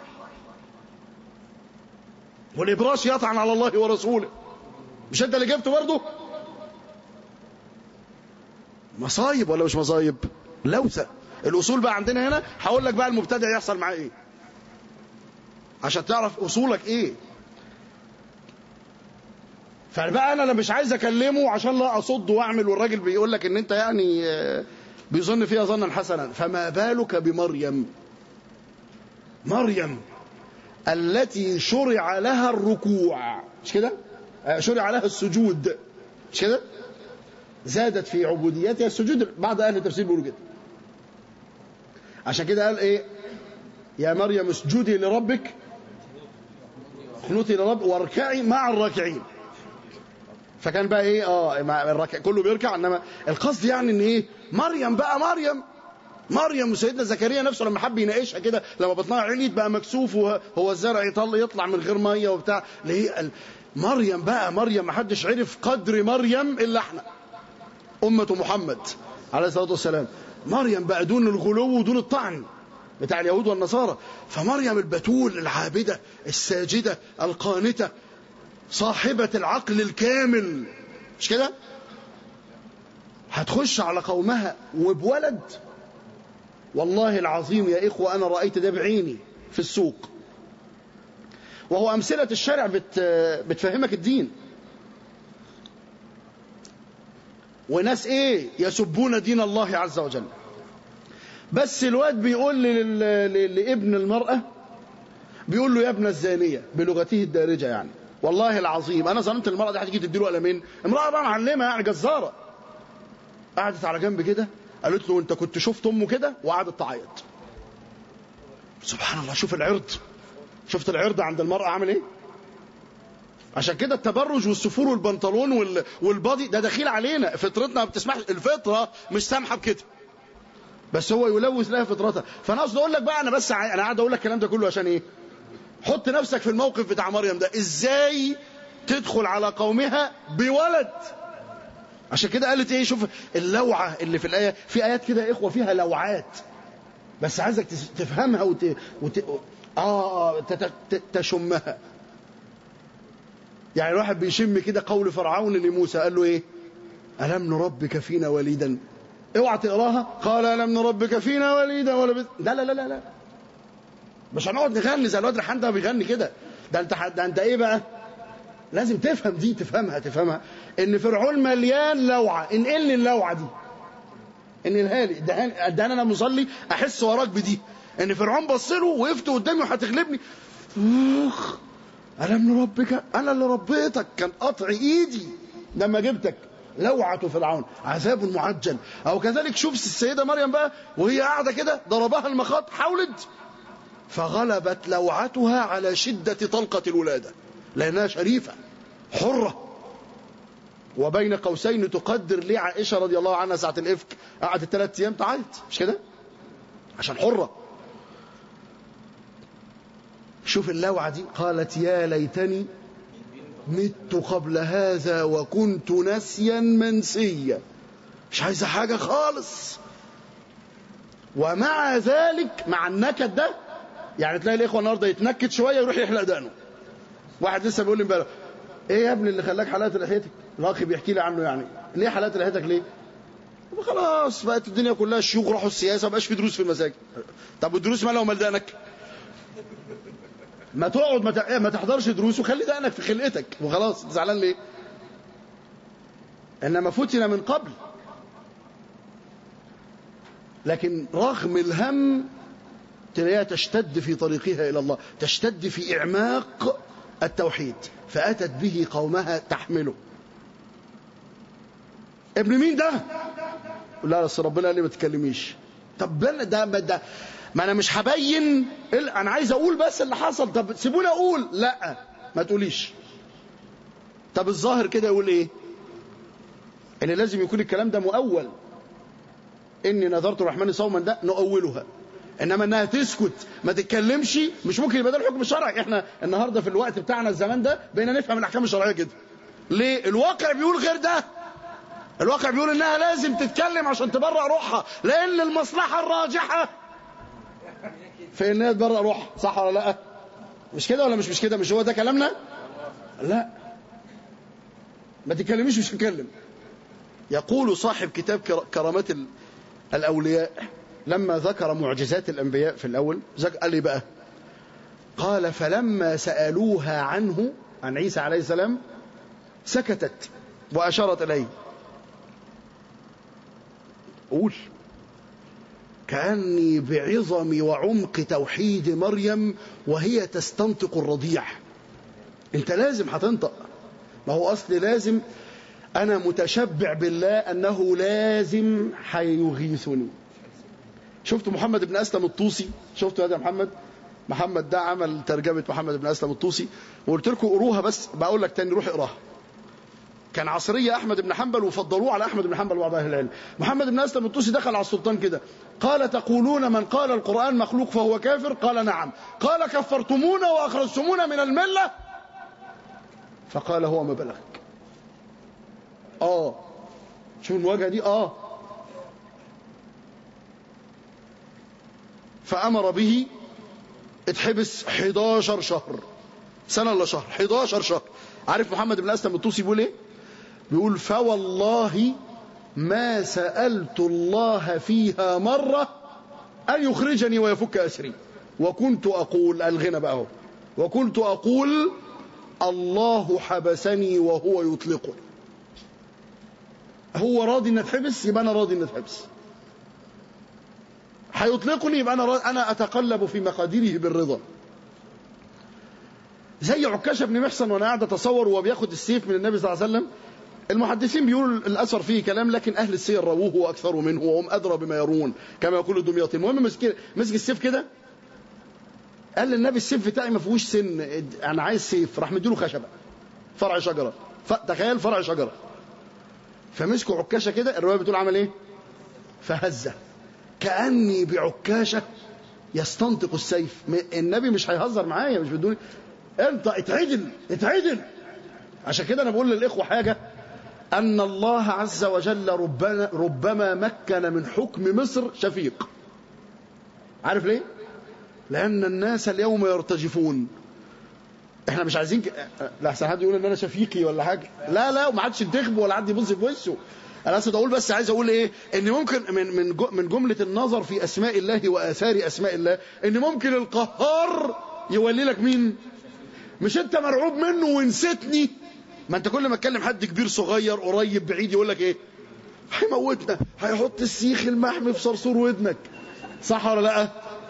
والابراش يطعن على الله ورسوله مش انت اللي جبته برضه مصايب ولا مش مصايب لوثه الاصول بقى عندنا هنا هقول لك بقى المبتدع يحصل معاه ايه عشان تعرف اصولك ايه فبقى انا مش عايز اكلمه عشان لا اصد واعمل والراجل بيقول لك ان انت يعني بيظن فيها ظنا حسنا فما بالك بمريم مريم التي شرع لها الركوع مش كده شرع لها السجود مش كده زادت في عبوديتها السجود بعض اهل التفسير بيقولوا كده عشان كده قال ايه يا مريم اسجدي لربك اقنتي لرب واركعي مع الراكعين فكان بقى ايه اه مع الركع كله بيركع انما القصد يعني ان ايه مريم بقى مريم مريم وسيدنا زكريا نفسه لما حب يناقشها كده لما بطنها عليت بقى مكسوف وهو الزرع يطل يطلع من غير ميه وبتاع ليه مريم بقى مريم ما حدش عرف قدر مريم الا احنا امه محمد عليه الصلاه والسلام مريم بقى دون الغلو ودون الطعن بتاع اليهود والنصارى فمريم البتول العابده الساجده القانته صاحبه العقل الكامل مش كده هتخش على قومها وبولد والله العظيم يا إخوة أنا رأيت ده بعيني في السوق وهو أمثلة الشارع بت بتفهمك الدين وناس إيه يسبون دين الله عز وجل بس الواد بيقول لابن المرأة بيقول له يا ابن الزانية بلغته الدارجة يعني والله العظيم أنا ظننت المرأة دي هتيجي تديله قلمين امرأة بقى معلمة يعني جزارة قعدت على جنب كده قالت له انت كنت شفت امه كده وقعدت تعيط سبحان الله شوف العرض شفت العرض عند المرأة عامل ايه عشان كده التبرج والسفور والبنطلون وال... والبادي ده دخيل علينا فطرتنا ما بتسمحش الفطرة مش سامحة بكده بس هو يلوث لها فطرتها فانا قصدي اقول لك بقى انا بس ع... انا قاعد اقول لك الكلام ده كله عشان ايه حط نفسك في الموقف بتاع مريم ده ازاي تدخل على قومها بولد عشان كده قالت ايه شوف اللوعة اللي في الآية في آيات كده يا إخوة فيها لوعات بس عايزك تفهمها وت... وت... آه تت... تشمها يعني الواحد بيشم كده قول فرعون لموسى قال له ايه ألم نربك فينا وليدا اوعى تقراها قال ألم نربك فينا وليدا ولا بد... لا لا لا لا لا مش هنقعد نغني زي الواد الحان ده بيغني كده ده انت ده انت ايه بقى لازم تفهم دي تفهمها تفهمها ان فرعون مليان لوعه انقل لي اللوعه دي انقلها لي ده انا مصلي احس وراك بدي ان فرعون بص له وقفت قدامي وهتغلبني اخ الم نربك انا اللي ربيتك كان قطع ايدي لما جبتك لوعة فرعون عذاب معجل او كذلك شوف السيده مريم بقى وهي قاعده كده ضربها المخاط حاولت فغلبت لوعتها على شده طلقه الولاده لأنها شريفة حرة وبين قوسين تقدر لي عائشة رضي الله عنها ساعة الإفك قعدت ثلاث أيام تعيط مش كده عشان حرة شوف اللوعة دي قالت يا ليتني مت قبل هذا وكنت نسيا منسيا مش عايزة حاجة خالص ومع ذلك مع النكد ده يعني تلاقي الإخوة النهارده يتنكد شوية يروح يحلق دقنه واحد لسه بيقول لي امبارح ايه يا ابني اللي خلاك حلقت لحيتك الاخ بيحكي لي عنه يعني ليه حلقت لحيتك ليه خلاص بقت الدنيا كلها شيوخ راحوا السياسه ما بقاش في دروس في المساجد طب والدروس مالها ومال دقنك ما تقعد ما, ما تحضرش دروس وخلي دقنك في خلقتك وخلاص زعلان ليه انما فتن من قبل لكن رغم الهم تلاقيها تشتد في طريقها الى الله تشتد في اعماق التوحيد فأتت به قومها تحمله ابن مين ده لا بس ربنا قال لي ما تتكلميش طب ده ده, ده ما انا مش هبين انا عايز اقول بس اللي حصل طب سيبوني اقول لا ما تقوليش طب الظاهر كده يقول ايه ان لازم يكون الكلام ده مؤول اني نذرت الرحمن صوما ده نؤولها انما انها تسكت ما تتكلمش مش ممكن يبقى ده الحكم الشرعي احنا النهارده في الوقت بتاعنا الزمان ده بقينا نفهم الاحكام الشرعيه كده ليه الواقع بيقول غير ده الواقع بيقول انها لازم تتكلم عشان تبرأ روحها لان المصلحه الراجحه في انها تبرأ روحها صح ولا لا مش كده ولا مش مش كده مش هو ده كلامنا لا ما تتكلميش مش هتكلم يقول صاحب كتاب كرامات الأولياء لما ذكر معجزات الأنبياء في الأول قال لي بقى قال فلما سألوها عنه عن عيسى عليه السلام سكتت وأشارت إليه قول كأني بعظم وعمق توحيد مريم وهي تستنطق الرضيع انت لازم هتنطق ما هو أصل لازم أنا متشبع بالله أنه لازم حيغيثني شفت محمد بن أسلم الطوسي شفت هذا محمد محمد ده عمل ترجمة محمد بن أسلم الطوسي وقلت لكم قروها بس بقول لك تاني روح اقراها كان عصرية أحمد بن حنبل وفضلوه على أحمد بن حنبل وبعض أهل العلم محمد بن أسلم الطوسي دخل على السلطان كده قال تقولون من قال القرآن مخلوق فهو كافر قال نعم قال كفرتمونا وأخرجتمونا من الملة فقال هو ما بلغك اه شوف المواجهه دي اه فامر به اتحبس 11 شهر سنه ولا شهر 11 شهر عارف محمد بن اسلم الطوسي بيقول ايه بيقول فوالله ما سالت الله فيها مره ان يخرجني ويفك اسري وكنت اقول الغنى بقى اهو وكنت اقول الله حبسني وهو يطلقني هو راضي ان اتحبس يبقى انا راضي ان اتحبس هيطلقني يبقى انا راضي انا اتقلب في مقاديره بالرضا زي عكاشه بن محصن وانا قاعد اتصور وهو بياخد السيف من النبي صلى الله عليه وسلم المحدثين بيقولوا الاثر فيه كلام لكن اهل السير رووه واكثروا منه وهم ادرى بما يرون كما يقول الدمياطي المهم مسك مسك السيف كده قال للنبي السيف بتاعي ما فيهوش سن انا عايز سيف راح مديله خشبه فرع شجره تخيل فرع شجره فمسكوا عكاشة كده الرواية بتقول عمل ايه فهزه كأني بعكاشة يستنطق السيف النبي مش هيهزر معايا مش بدوني انت اتعدل اتعدل عشان كده انا بقول للاخوه حاجه ان الله عز وجل ربنا ربما مكن من حكم مصر شفيق عارف ليه لان الناس اليوم يرتجفون احنا مش عايزين ك... لا احسن حد يقول ان انا شفيقي ولا حاجه لا لا وما حدش ينتخب ولا حد يبص في وشه انا اقصد اقول بس عايز اقول ايه ان ممكن من من من جمله النظر في اسماء الله واثار اسماء الله ان ممكن القهار يولي لك مين مش انت مرعوب منه ونسيتني ما انت كل ما تكلم حد كبير صغير قريب بعيد يقول لك ايه هيموتنا هيحط السيخ المحمي في صرصور ودنك صح ولا لا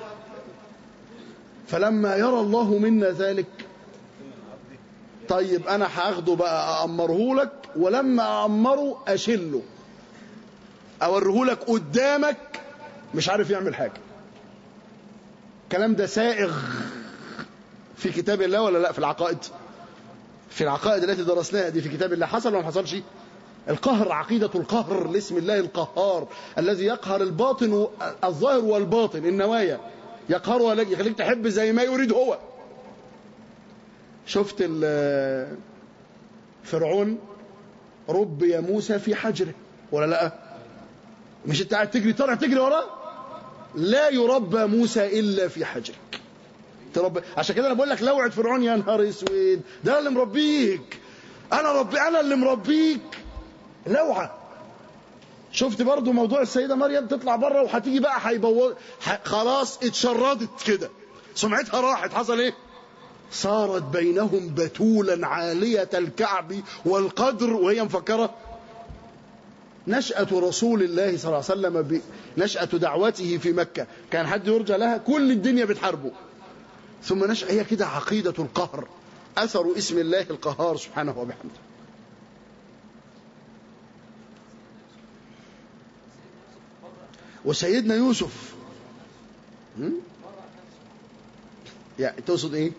فلما يرى الله منا ذلك طيب انا هاخده بقى اامره لك ولما اامره اشله اوريه لك قدامك مش عارف يعمل حاجه الكلام ده سائغ في كتاب الله ولا لا في العقائد في العقائد التي درسناها دي في كتاب الله حصل ولا ما حصلش القهر عقيدة القهر لاسم الله القهار الذي يقهر الباطن الظاهر والباطن النوايا يقهرها لك يخليك تحب زي ما يريد هو شفت فرعون ربي موسى في حجره ولا لا مش انت قاعد تجري طالع تجري وراه لا يربى موسى الا في حجرك تربى عشان كده انا بقول لك لوعد فرعون يا نهار اسود ده انا اللي مربيك انا ربي انا اللي مربيك لوعه شفت برضو موضوع السيده مريم تطلع بره وهتيجي بقى هيبوظ خلاص اتشردت كده سمعتها راحت حصل ايه صارت بينهم بتولا عالية الكعب والقدر وهي مفكرة نشأة رسول الله صلى الله عليه وسلم نشأة دعوته في مكة كان حد يرجى لها كل الدنيا بتحاربه ثم نشأ هي كده عقيدة القهر أثر اسم الله القهار سبحانه وبحمده وسيدنا يوسف هم؟ يعني تقصد ايه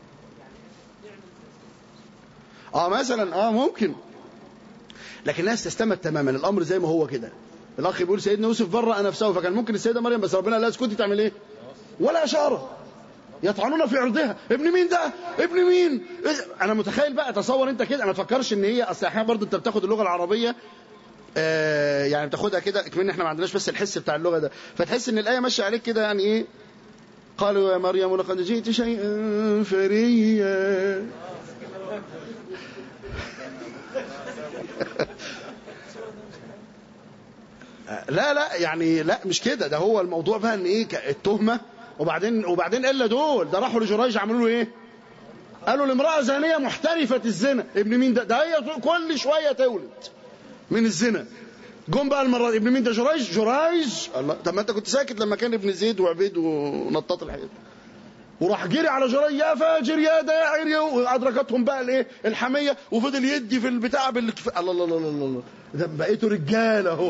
اه مثلا اه ممكن لكن الناس تستمت تماما الامر زي ما هو كده الاخ بيقول سيدنا يوسف برأ نفسه فكان ممكن السيده مريم بس ربنا لا اسكتي تعمل ايه ولا اشاره يطعنون في عرضها ابن مين ده ابن مين انا متخيل بقى تصور انت كده انا ما تفكرش ان هي اصل احيانا برضه انت بتاخد اللغه العربيه آه يعني بتاخدها كده كمان احنا ما عندناش بس الحس بتاع اللغه ده فتحس ان الايه ماشيه عليك كده يعني ايه قالوا يا مريم لقد جئت شيئا فريا لا لا يعني لا مش كده ده هو الموضوع بقى ان ايه التهمه وبعدين وبعدين الا دول ده راحوا لجريج عملوا له ايه قالوا لامراه زانيه محترفه الزنا ابن مين ده ده هي كل شويه تولد من الزنا جم بقى المره دي ابن مين ده جريج جريج الله طب ما انت كنت ساكت لما كان ابن زيد وعبيد ونطاط الحيط وراح جري على جريج يا فاجر يا داعر يا وادركتهم بقى الايه الحميه وفضل يدي في البتاع بالاكتفاء الله الله الله الله الله ده بقيتوا رجاله اهو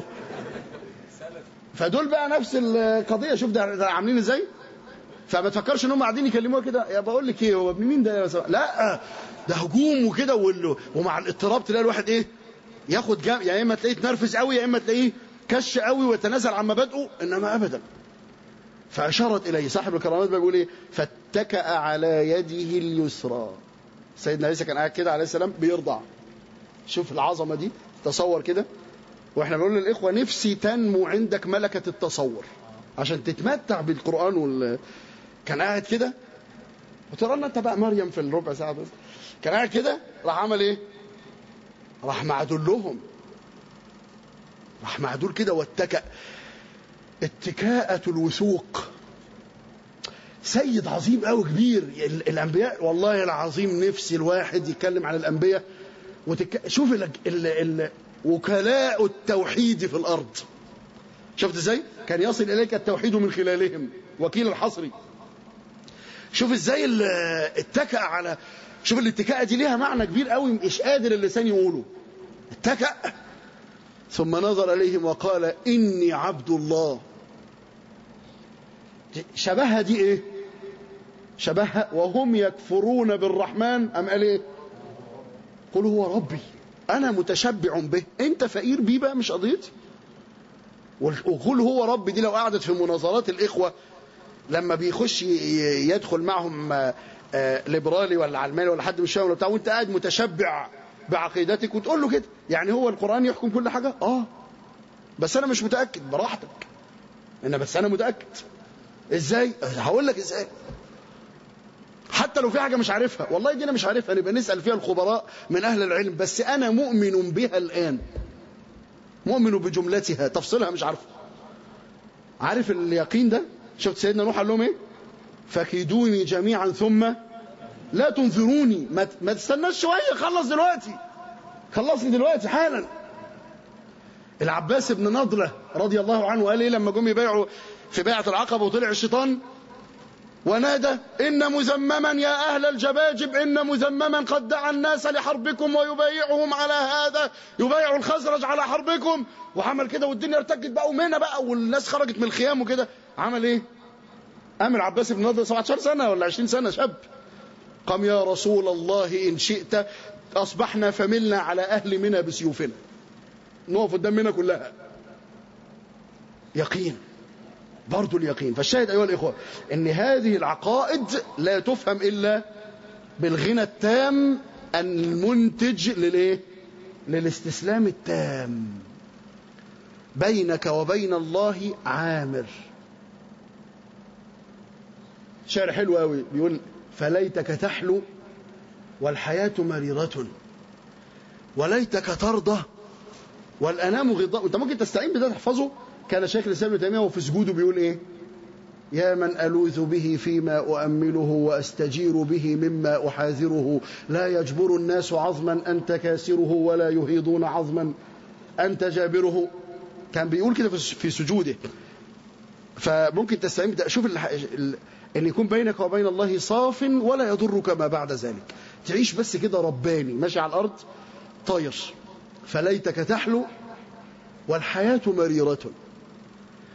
فدول بقى نفس القضيه شوف ده, ده عاملين ازاي فما تفكرش ان هم قاعدين يكلموها كده يا بقول لك ايه هو ابن مين ده يا سبا. لا ده هجوم وكده ومع الاضطراب تلاقي الواحد ايه ياخد جام يا اما تلاقيه تنرفز قوي يا اما تلاقيه كش قوي ويتنازل عن مبادئه انما ابدا فاشارت اليه صاحب الكرامات بيقول ايه فاتكأ على يده اليسرى سيدنا عيسى كان قاعد كده عليه السلام بيرضع شوف العظمه دي تصور كده واحنا بنقول للاخوه نفسي تنمو عندك ملكه التصور عشان تتمتع بالقران وال كان قاعد كده وترى لنا انت بقى مريم في الربع ساعه بس كان قاعد كده راح عمل ايه راح معدول لهم راح معدول كده واتكأ اتكاءة الوثوق سيد عظيم قوي كبير الانبياء والله العظيم نفسي الواحد يتكلم عن الانبياء وتك... شوف ال... ال... ال... وكلاء التوحيد في الارض شفت ازاي كان يصل اليك التوحيد من خلالهم وكيل الحصري شوف ازاي اتكأ على شوف الاتكاء دي ليها معنى كبير قوي مش قادر اللسان يقوله اتكأ ثم نظر اليهم وقال اني عبد الله شبهها دي ايه شبهها وهم يكفرون بالرحمن ام قال ايه قل هو ربي انا متشبع به انت فقير بيه بقى مش قضيتي وقل هو ربي دي لو قعدت في مناظرات الاخوه لما بيخش يدخل معهم ليبرالي ولا علماني ولا حد مش فاهم ولا بتاع وانت قاعد متشبع بعقيدتك وتقول له كده يعني هو القران يحكم كل حاجه اه بس انا مش متاكد براحتك انا بس انا متاكد ازاي هقول لك ازاي حتى لو في حاجه مش عارفها والله دي انا مش عارفها نبقى نسال فيها الخبراء من اهل العلم بس انا مؤمن بها الان مؤمن بجملتها تفصيلها مش عارفه عارف اليقين ده شفت سيدنا نوح قال لهم ايه فكيدوني جميعا ثم لا تنظروني ما, ما تستناش شويه خلص دلوقتي خلصني دلوقتي حالا العباس بن نضله رضي الله عنه قال ايه لما جم يبايعوا في بيعه العقبه وطلع الشيطان ونادى إن مزمما يا أهل الجباجب إن مزمما قد دعا الناس لحربكم ويبايعهم على هذا يبايع الخزرج على حربكم وعمل كده والدنيا ارتجت بقى ومنى بقى والناس خرجت من الخيام وكده عمل ايه قام العباس بن نضر 17 سنة ولا 20 سنة شاب قام يا رسول الله إن شئت أصبحنا فملنا على أهل منى بسيوفنا نقف قدام منى كلها يقين برضو اليقين فالشاهد أيها الإخوة أن هذه العقائد لا تفهم إلا بالغنى التام المنتج للإيه؟ للاستسلام التام بينك وبين الله عامر شعر حلو قوي بيقول فليتك تحلو والحياة مريرة وليتك ترضى والأنام غضاء أنت ممكن تستعين بده تحفظه كان شيخ الإسلام ابن تيمية وفي سجوده بيقول إيه يا من ألوذ به فيما أؤمله وأستجير به مما أحاذره لا يجبر الناس عظما أنت كاسره ولا يهيضون عظما أنت جابره كان بيقول كده في سجوده فممكن تستعين بده شوف ان يكون بينك وبين الله صاف ولا يضرك ما بعد ذلك تعيش بس كده رباني ماشي على الارض طاير فليتك تحلو والحياه مريره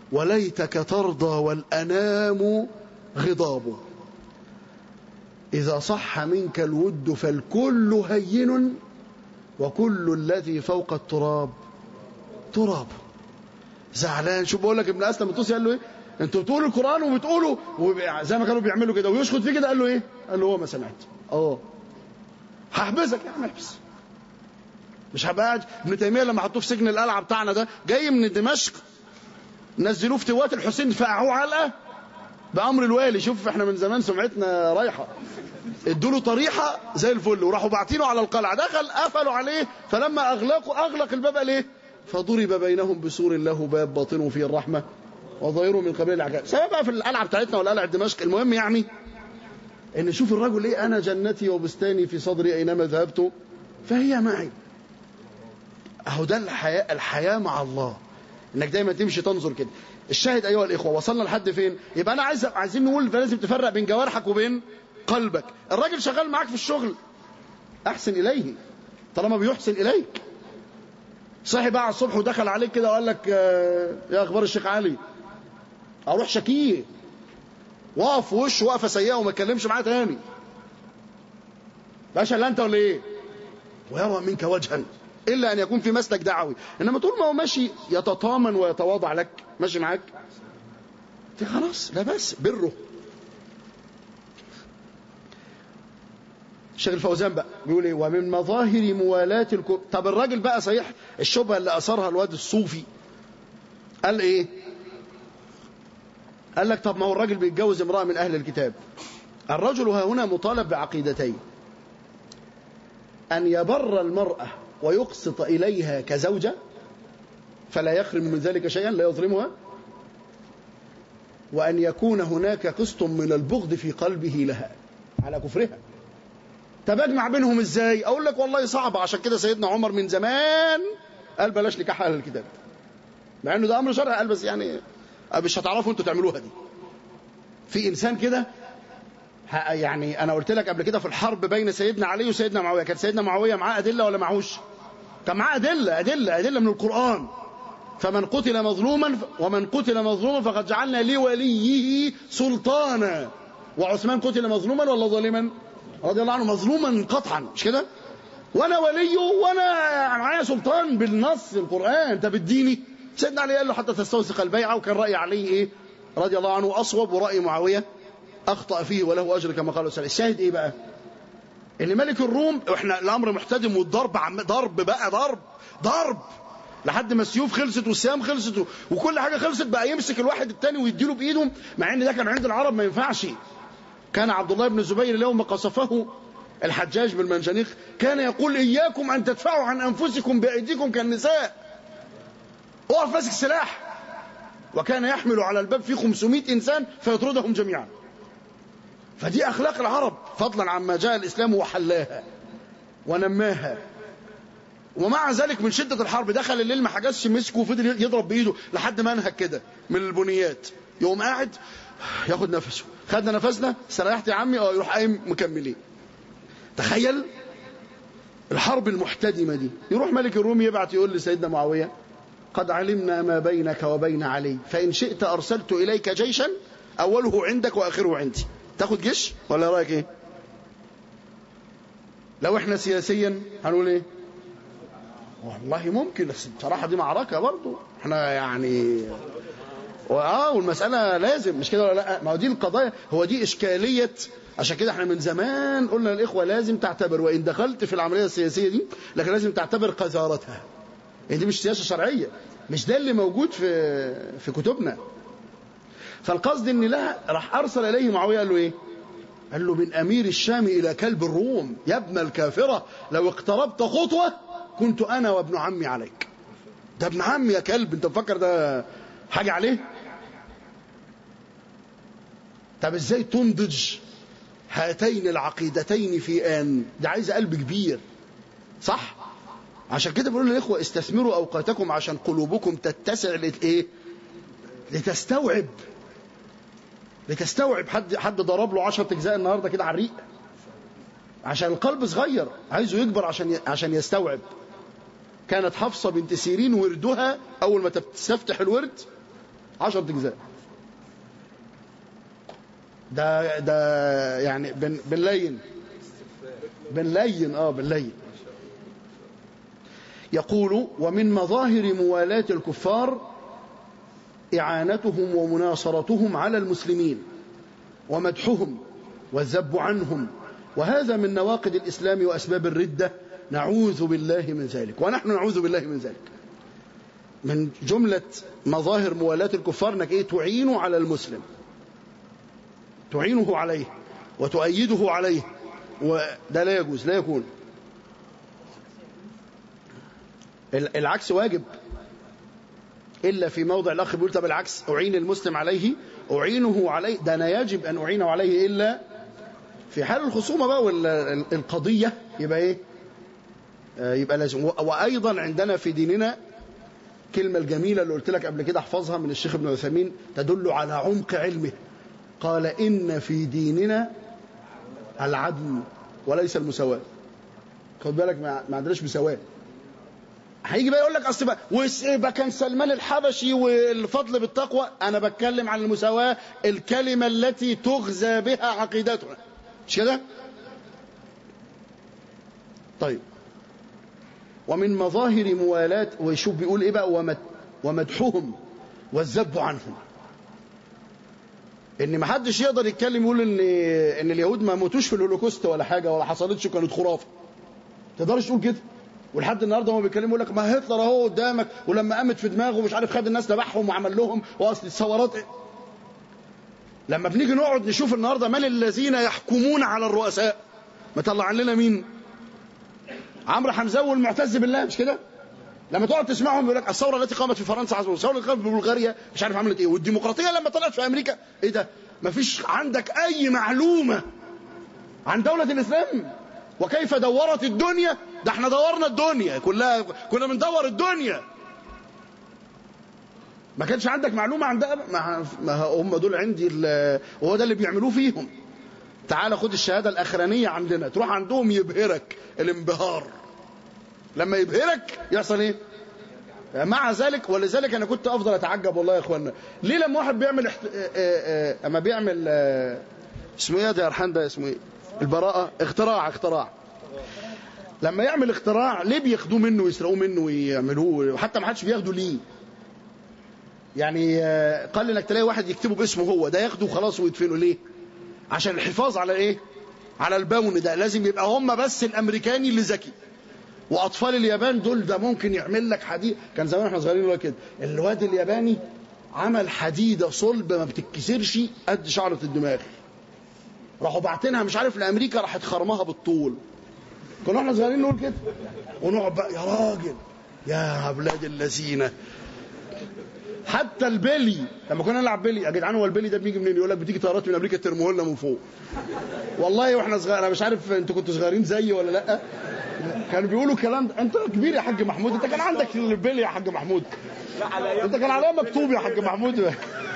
وليتك ترضى والأنام غضاب إذا صح منك الود فالكل هين وكل الذي فوق التراب تراب زعلان شوف بقول لك ابن اسلم الطوسي قال له ايه انتوا بتقولوا القران وبتقولوا زي ما كانوا بيعملوا كده ويشخط فيه كده قال له ايه قال له هو ما سمعت اه هحبسك يا عم احبس مش هبقى قاعد ابن تيميه لما حطوه في سجن القلعه بتاعنا ده جاي من دمشق نزلوه في توات الحسين فقعوه علقه بامر الوالي شوف احنا من زمان سمعتنا رايحه ادوا له طريحه زي الفل وراحوا باعتينه على القلعه دخل قفلوا عليه فلما اغلقوا اغلق الباب ليه فضرب بينهم بسور له باب باطنه فيه الرحمه وظاهره من قبيل العجائب سواء بقى في القلعه بتاعتنا ولا قلعه دمشق المهم يعني ان شوف الرجل ايه انا جنتي وبستاني في صدري اينما ذهبت فهي معي اهو ده الحياه الحياه مع الله انك دايما تمشي تنظر كده الشاهد ايها الاخوه وصلنا لحد فين يبقى انا عايز عايزين نقول لازم تفرق بين جوارحك وبين قلبك الراجل شغال معاك في الشغل احسن اليه طالما بيحسن اليك صحي بقى على الصبح ودخل عليك كده وقال لك يا اخبار الشيخ علي اروح شكيه واقف في وشه وقفه سيئه وما اتكلمش معاه تاني باشا لا انت ولا ايه ويرى منك وجها الا ان يكون في مسلك دعوي انما طول ما هو ماشي يتطامن ويتواضع لك ماشي معاك دي خلاص لا بس بره الشيخ الفوزان بقى بيقول ايه ومن مظاهر موالاة الكفر طب الراجل بقى صحيح الشبهه اللي اثرها الواد الصوفي قال ايه قال لك طب ما هو الراجل بيتجوز امراه من اهل الكتاب الرجل ها هنا مطالب بعقيدتين ان يبر المراه ويقسط اليها كزوجه فلا يخرم من ذلك شيئا لا يظلمها وان يكون هناك قسط من البغض في قلبه لها على كفرها طب اجمع بينهم ازاي اقول لك والله صعب عشان كده سيدنا عمر من زمان قال بلاش نكاح اهل الكتاب مع انه ده امر شرعي قال بس يعني مش هتعرفوا انتوا تعملوها دي في انسان كده يعني انا قلت لك قبل كده في الحرب بين سيدنا علي وسيدنا معاويه كان سيدنا معاويه معاه ادله ولا معهوش كان معاه ادله ادله ادله من القران فمن قتل مظلوما ومن قتل مظلوما فقد جعلنا لوليه سلطانا وعثمان قتل مظلوما ولا ظالما رضي الله عنه مظلوما قطعا مش كده وانا وليه وانا معايا سلطان بالنص القران انت بتديني سيدنا علي قال له حتى تستوثق البيعه وكان راي علي ايه رضي الله عنه اصوب وراي معاويه اخطا فيه وله اجر كما قال السلام الشاهد ايه بقى ان ملك الروم احنا الامر محتدم والضرب عم ضرب بقى ضرب ضرب لحد ما السيوف خلصت والسهام خلصت وكل حاجه خلصت بقى يمسك الواحد التاني ويديله بايده مع ان ده كان عند العرب ما ينفعش كان عبد الله بن الزبير يوم قصفه الحجاج بالمنجنيق كان يقول إياكم أن تدفعوا عن أنفسكم بأيديكم كالنساء اقف ماسك سلاح وكان يحمل على الباب فيه 500 إنسان فيطردهم جميعا فدي أخلاق العرب فضلا عما جاء الإسلام وحلاها ونماها ومع ذلك من شدة الحرب دخل الليل ما حجزش مسكه وفضل يضرب بإيده لحد ما انهك كده من البنيات يقوم قاعد ياخد نفسه خدنا نفسنا استريحت يا عمي اه يروح قايم مكملين تخيل الحرب المحتدمة دي يروح ملك الروم يبعت يقول لسيدنا معاوية قد علمنا ما بينك وبين علي فإن شئت أرسلت إليك جيشا أوله عندك وآخره عندي تاخد جيش ولا رأيك إيه لو إحنا سياسيا هنقول إيه والله ممكن بس بصراحة دي معركة برضو احنا يعني اه والمسألة لازم مش كده ولا لا ما هو دي القضايا هو دي إشكالية عشان كده احنا من زمان قلنا للإخوة لازم تعتبر وإن دخلت في العملية السياسية دي لكن لازم تعتبر قذارتها يعني دي مش سياسة شرعية مش ده اللي موجود في في كتبنا فالقصد ان لا راح ارسل اليه معاويه قال له ايه قال له من امير الشام الى كلب الروم يا ابن الكافره لو اقتربت خطوه كنت انا وابن عمي عليك ده ابن عمي يا كلب انت مفكر ده حاجه عليه طب ازاي تنضج هاتين العقيدتين في آن ده عايز قلب كبير صح عشان كده بقول للإخوة استثمروا أوقاتكم عشان قلوبكم تتسع لإيه لتستوعب لتستوعب حد حد ضرب له 10 اجزاء النهارده كده على الريق عشان القلب صغير عايزه يكبر عشان عشان يستوعب كانت حفصة بنت سيرين وردها أول ما تستفتح الورد عشرة أجزاء ده ده يعني بن بنلين بنلين اه بنلين يقول ومن مظاهر موالاة الكفار إعانتهم ومناصرتهم على المسلمين ومدحهم والذب عنهم وهذا من نواقض الإسلام وأسباب الردة نعوذ بالله من ذلك ونحن نعوذ بالله من ذلك من جملة مظاهر موالاة الكفار انك ايه تعينه على المسلم تعينه عليه وتؤيده عليه وده لا يجوز لا يكون العكس واجب إلا في موضع الأخ بيقول طب العكس أعين المسلم عليه أعينه عليه ده أنا يجب أن أعينه عليه إلا في حال الخصومة بقى والقضية يبقى إيه يبقى لازم وأيضا عندنا في ديننا كلمة الجميلة اللي قلت لك قبل كده احفظها من الشيخ ابن عثيمين تدل على عمق علمه قال إن في ديننا العدل وليس المساواة خد بالك ما عندناش مساواة هيجي بقى يقول لك اصل بقى كان سلمان الحبشي والفضل بالتقوى انا بتكلم عن المساواة الكلمة التي تغزى بها عقيدتنا مش كده طيب ومن مظاهر موالاة ويشوف بيقول ايه بقى ومدحهم والذب عنهم ان ما حدش يقدر يتكلم يقول ان ان اليهود ما موتوش في الهولوكوست ولا حاجه ولا حصلتش كانت خرافه تقدرش تقول كده ولحد النهارده هم بيتكلموا يقول لك ما هتلر اهو قدامك ولما قامت في دماغه مش عارف خد الناس ذبحهم وعمل لهم واصل الثورات لما بنيجي نقعد نشوف النهارده من الذين يحكمون على الرؤساء مطلع لنا مين عمرو حمزاوي والمعتز بالله مش كده لما تقعد تسمعهم يقول لك الثوره التي قامت في فرنسا الثوره التي قامت في بلغاريا مش عارف عملت ايه والديمقراطيه لما طلعت في امريكا ايه ده مفيش عندك اي معلومه عن دوله الاسلام وكيف دورت الدنيا ده احنا دورنا الدنيا كلها كنا بندور الدنيا ما كانش عندك معلومه عن ده ما ما هم دول عندي وهو ده اللي بيعملوه فيهم تعال خد الشهاده الاخرانيه عندنا تروح عندهم يبهرك الانبهار لما يبهرك يحصل ايه مع ذلك ولذلك انا كنت افضل اتعجب والله يا اخوانا ليه لما واحد بيعمل احت... اما بيعمل اسمه ايه ده يا ارحان ده اسمه ايه البراءه اختراع اختراع لما يعمل اختراع ليه بياخدوه منه ويسرقوه منه ويعملوه وحتى ما حدش بياخده ليه يعني قال انك تلاقي واحد يكتبه باسمه هو ده ياخده خلاص ويدفنه ليه عشان الحفاظ على ايه على البون ده لازم يبقى هم بس الامريكاني اللي ذكي واطفال اليابان دول ده ممكن يعمل لك حديد كان زمان احنا صغيرين ولا كده الواد الياباني عمل حديده صلب ما بتتكسرش قد شعره الدماغ راحوا باعتينها مش عارف لامريكا راحت خرمها بالطول كنا احنا صغيرين نقول كده ونقعد بقى يا راجل يا اولاد الذين حتى البلي لما كنا نلعب بلي يا جدعان هو البلي ده بيجي منين يقول لك بتيجي طيارات من امريكا ترموه لنا من فوق والله واحنا صغيرين انا مش عارف انتوا كنتوا صغيرين زيي ولا لا كانوا بيقولوا الكلام ده انت كبير يا حاج محمود انت كان عندك البلي يا حاج محمود انت كان عليها مكتوب يا حاج محمود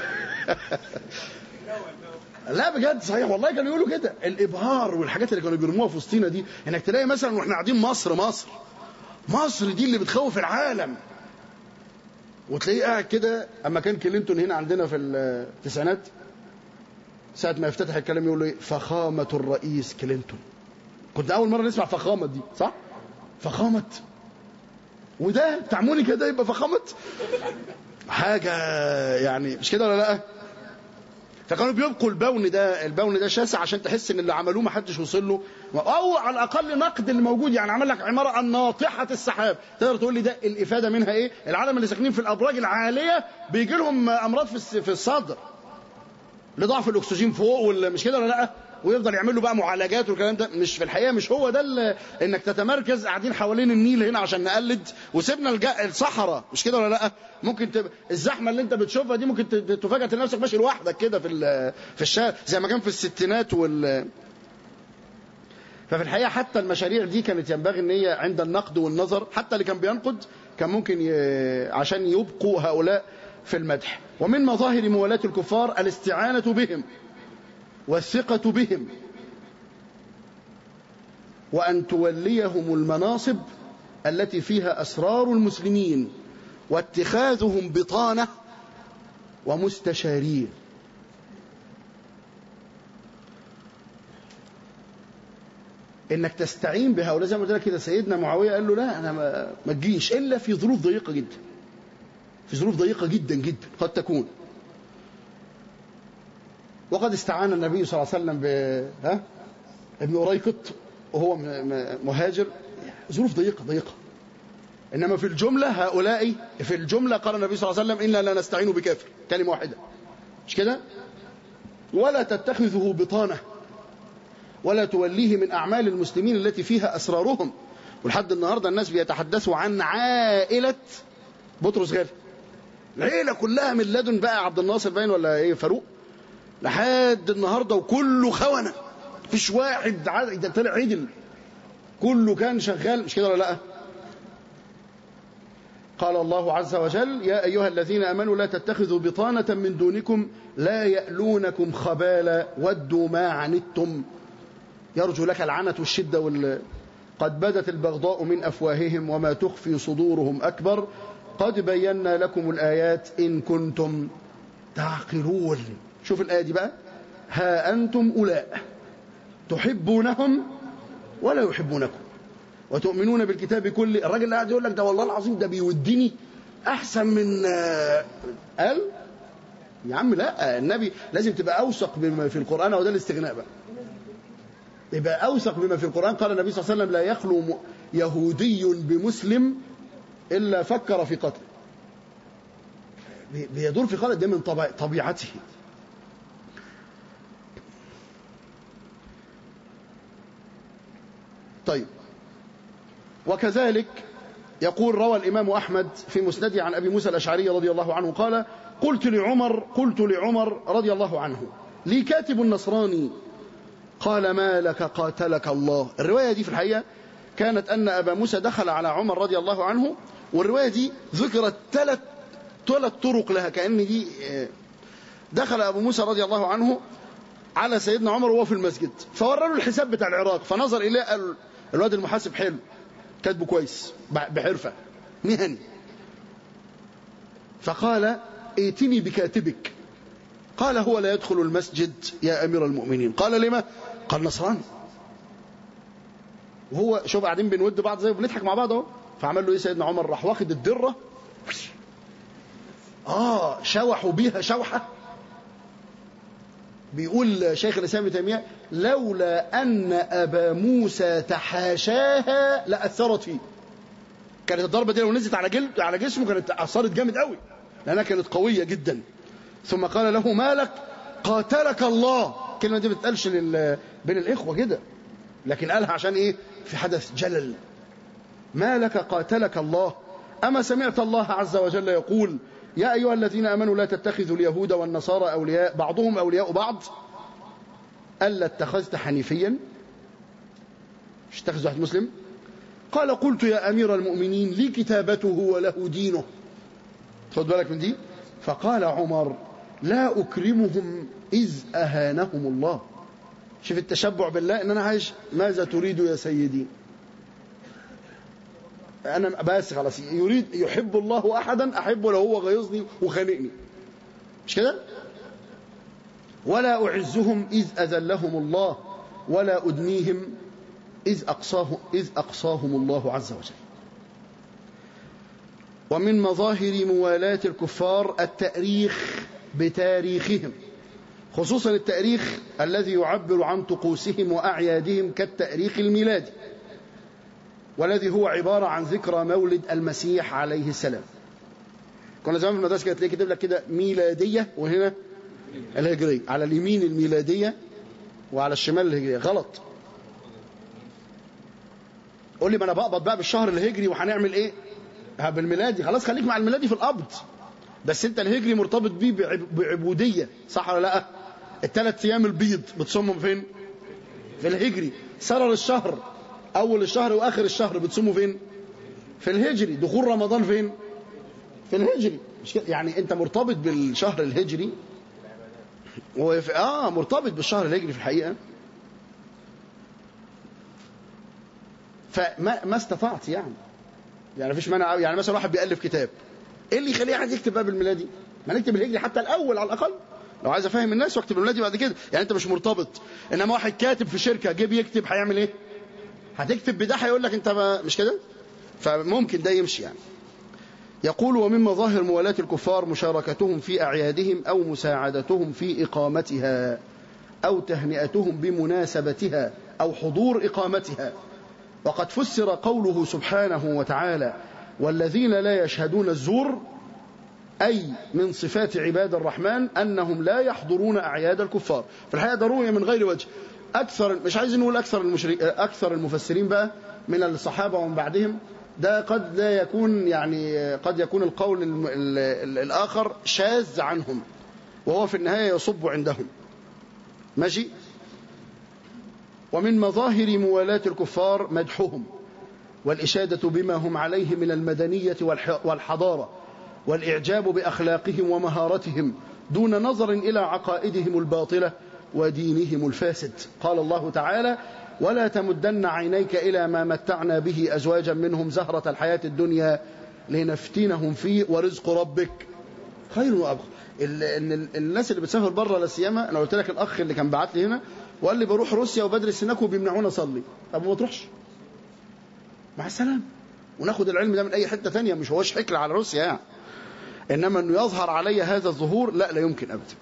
لا بجد صحيح والله كانوا يقولوا كده الابهار والحاجات اللي كانوا بيرموها في وسطينا دي انك تلاقي مثلا واحنا قاعدين مصر مصر مصر دي اللي بتخوف العالم وتلاقيه قاعد كده اما كان كلينتون هنا عندنا في التسعينات ساعة ما يفتتح الكلام يقول له فخامة الرئيس كلينتون كنت أول مرة نسمع فخامة دي صح؟ فخامة وده تعموني كده يبقى فخامة حاجة يعني مش كده ولا لأ؟ فكانوا بيبقوا البون ده البون ده شاسع عشان تحس ان اللي عملوه ما حدش وصل له او على الاقل نقد اللي موجود يعني عمل لك عماره الناطحه السحاب تقدر تقول لي ده الافاده منها ايه العالم اللي ساكنين في الابراج العاليه بيجي لهم امراض في في الصدر لضعف الاكسجين فوق ولا مش كده ولا لا ويفضل يعمل له بقى معالجات والكلام ده مش في الحقيقه مش هو ده انك تتمركز قاعدين حوالين النيل هنا عشان نقلد وسيبنا الجا... الصحراء مش كده ولا لا ممكن تبقى الزحمه اللي انت بتشوفها دي ممكن تفاجئ تلاقي نفسك ماشي لوحدك كده في في الشارع زي ما كان في الستينات وال ففي الحقيقه حتى المشاريع دي كانت ينبغي ان هي عند النقد والنظر حتى اللي كان بينقد كان ممكن ي... عشان يبقوا هؤلاء في المدح ومن مظاهر موالاة الكفار الاستعانة بهم والثقة بهم وأن توليهم المناصب التي فيها أسرار المسلمين واتخاذهم بطانة ومستشاريه انك تستعين بهؤلاء زي ما قلت لك كده سيدنا معاويه قال له لا انا ما, ما تجيش الا في ظروف ضيقه جدا في ظروف ضيقه جدا جدا قد تكون وقد استعان النبي صلى الله عليه وسلم ب ها ابن أريقط وهو مهاجر ظروف ضيقة ضيقة إنما في الجملة هؤلاء في الجملة قال النبي صلى الله عليه وسلم إنا لا نستعين بكافر كلمة واحدة مش كده ولا تتخذه بطانة ولا توليه من أعمال المسلمين التي فيها أسرارهم ولحد النهاردة الناس بيتحدثوا عن عائلة بطرس غالي العيلة كلها من لدن بقى عبد الناصر باين ولا ايه فاروق لحد النهاردة وكله خونة مفيش واحد عدل طلع عدل كله كان شغال مش كده ولا لا قال الله عز وجل يا أيها الذين أمنوا لا تتخذوا بطانة من دونكم لا يألونكم خبالا ودوا ما عنتم يرجو لك العنة والشدة وال... قد بدت البغضاء من أفواههم وما تخفي صدورهم أكبر قد بينا لكم الآيات إن كنتم تعقلون شوف الآية دي بقى ها أنتم أولاء تحبونهم ولا يحبونكم وتؤمنون بالكتاب كله الراجل اللي قاعد يقول لك ده والله العظيم ده بيودني احسن من قال يا عم لا النبي لازم تبقى اوثق بما في القران وده الاستغناء بقى يبقى اوثق بما في القران قال النبي صلى الله عليه وسلم لا يخلو يهودي بمسلم الا فكر في قتله بيدور في قتله ده من طبيعته طيب وكذلك يقول روى الإمام أحمد في مسنده عن أبي موسى الأشعري رضي الله عنه قال قلت لعمر قلت لعمر رضي الله عنه لي كاتب النصراني قال ما لك قاتلك الله الرواية دي في الحقيقة كانت أن أبا موسى دخل على عمر رضي الله عنه والرواية دي ذكرت ثلاث ثلاث طرق لها كأن دي دخل أبو موسى رضي الله عنه على سيدنا عمر وهو في المسجد فورى له الحساب بتاع العراق فنظر إليه قال الواد المحاسب حلو كاتبه كويس بحرفة مهني فقال ائتني بكاتبك قال هو لا يدخل المسجد يا أمير المؤمنين قال لما قال نصراني وهو شوف قاعدين بنود بعض زي بنضحك مع بعض اهو فعمل له ايه سيدنا عمر راح واخد الدره اه شوحوا بيها شوحه بيقول شيخ الاسلام ابن تيميه لولا ان ابا موسى تحاشاها لاثرت فيه كانت الضربه دي لو نزلت على جلد على جسمه كانت اثرت جامد قوي لانها كانت قويه جدا ثم قال له مالك قاتلك الله الكلمه دي ما بتتقالش لل... بين الاخوه كده لكن قالها عشان ايه في حدث جلل مالك قاتلك الله اما سمعت الله عز وجل يقول يا أيها الذين آمنوا لا تتخذوا اليهود والنصارى أولياء بعضهم أولياء بعض ألا اتخذت حنيفيا مش اتخذ واحد مسلم قال قلت يا أمير المؤمنين لي كتابته وله دينه خد بالك من دي فقال عمر لا أكرمهم إذ أهانهم الله شوف التشبع بالله إن أنا عايش ماذا تريد يا سيدي انا بس خلاص يريد يحب الله احدا احبه لو هو غيظني وخانقني مش كده ولا اعزهم اذ اذلهم الله ولا ادنيهم اذ اقصاه اذ اقصاهم الله عز وجل ومن مظاهر موالاه الكفار التاريخ بتاريخهم خصوصا التاريخ الذي يعبر عن طقوسهم واعيادهم كالتاريخ الميلادي والذي هو عبارة عن ذكرى مولد المسيح عليه السلام كنا زمان في المدرسة كده تلاقي كاتب لك كده ميلادية وهنا الهجرية على اليمين الميلادية وعلى الشمال الهجرية غلط قول لي ما انا بقبض بقى بالشهر الهجري وهنعمل ايه بالميلادي خلاص خليك مع الميلادي في القبض بس انت الهجري مرتبط بيه بعبودية صح ولا لا الثلاث ايام البيض بتصومهم فين في الهجري سرر الشهر اول الشهر واخر الشهر بتصوموا فين في الهجري دخول رمضان فين في الهجري مش كده يعني انت مرتبط بالشهر الهجري وفي اه مرتبط بالشهر الهجري في الحقيقه فما ما استطعت يعني يعني مفيش مانع يعني مثلا واحد بيالف كتاب ايه اللي يخليه حد يكتب بقى بالميلادي ما نكتب الهجري حتى الاول على الاقل لو عايز افهم الناس واكتب الميلادي بعد كده يعني انت مش مرتبط انما واحد كاتب في شركه جه بيكتب هيعمل ايه هتكتب بده هيقول لك انت ما مش كده فممكن ده يمشي يعني يقول ومن مظاهر موالاة الكفار مشاركتهم في أعيادهم أو مساعدتهم في إقامتها أو تهنئتهم بمناسبتها أو حضور إقامتها وقد فسر قوله سبحانه وتعالى والذين لا يشهدون الزور أي من صفات عباد الرحمن أنهم لا يحضرون أعياد الكفار في الحقيقة ضرورية من غير وجه أكثر مش عايز نقول أكثر المشرك أكثر المفسرين بقى من الصحابة ومن بعدهم ده قد لا يكون يعني قد يكون القول ال ال الآخر شاذ عنهم وهو في النهاية يصب عندهم ماشي ومن مظاهر موالاة الكفار مدحهم والإشادة بما هم عليه من المدنية والحضارة والإعجاب بأخلاقهم ومهارتهم دون نظر إلى عقائدهم الباطلة ودينهم الفاسد قال الله تعالى ولا تمدن عينيك إلى ما متعنا به أزواجا منهم زهرة الحياة الدنيا لنفتنهم فيه ورزق ربك خير وأبقى الناس اللي بتسافر بره لا سيما انا قلت لك الاخ اللي كان بعت لي هنا وقال لي بروح روسيا وبدرس هناك وبيمنعوني اصلي طب ما تروحش مع السلامه وناخد العلم ده من اي حته ثانيه مش هوش حكر على روسيا يعني انما انه يظهر علي هذا الظهور لا لا يمكن ابدا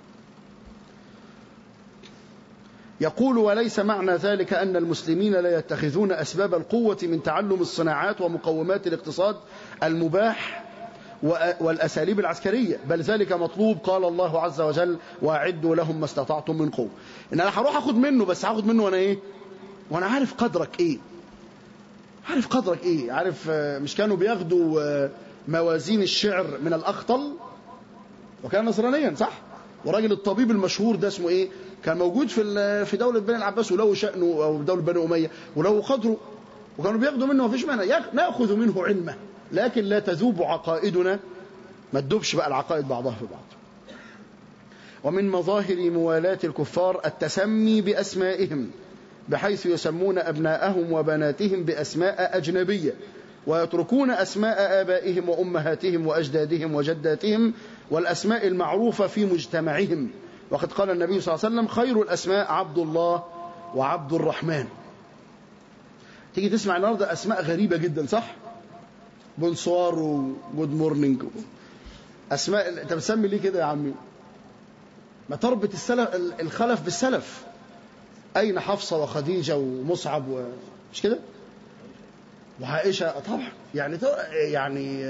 يقول وليس معنى ذلك أن المسلمين لا يتخذون أسباب القوة من تعلم الصناعات ومقومات الاقتصاد المباح والأساليب العسكرية بل ذلك مطلوب قال الله عز وجل وأعدوا لهم ما استطعتم من قوة إن أنا هروح أخد منه بس هاخد منه وأنا إيه وأنا عارف قدرك إيه عارف قدرك إيه عارف مش كانوا بياخدوا موازين الشعر من الأخطل وكان نصرانيا صح وراجل الطبيب المشهور ده اسمه إيه كان موجود في في دولة بني العباس وله شأنه أو دولة بني أمية وله قدره وكانوا بياخدوا منه مفيش مانع ناخذ منه علمه لكن لا تذوب عقائدنا ما تدوبش بقى العقائد بعضها في بعض ومن مظاهر موالاة الكفار التسمي بأسمائهم بحيث يسمون أبناءهم وبناتهم بأسماء أجنبية ويتركون أسماء آبائهم وأمهاتهم وأجدادهم وجداتهم والأسماء المعروفة في مجتمعهم وقد قال النبي صلى الله عليه وسلم خير الأسماء عبد الله وعبد الرحمن تيجي تسمع النهارده أسماء غريبة جدا صح؟ بونسوار وجود مورنينج اسماء انت بتسمي ليه كده يا عمي ما تربط السلف الخلف بالسلف اين حفصه وخديجه ومصعب و... مش كده وعائشه طبعا يعني يعني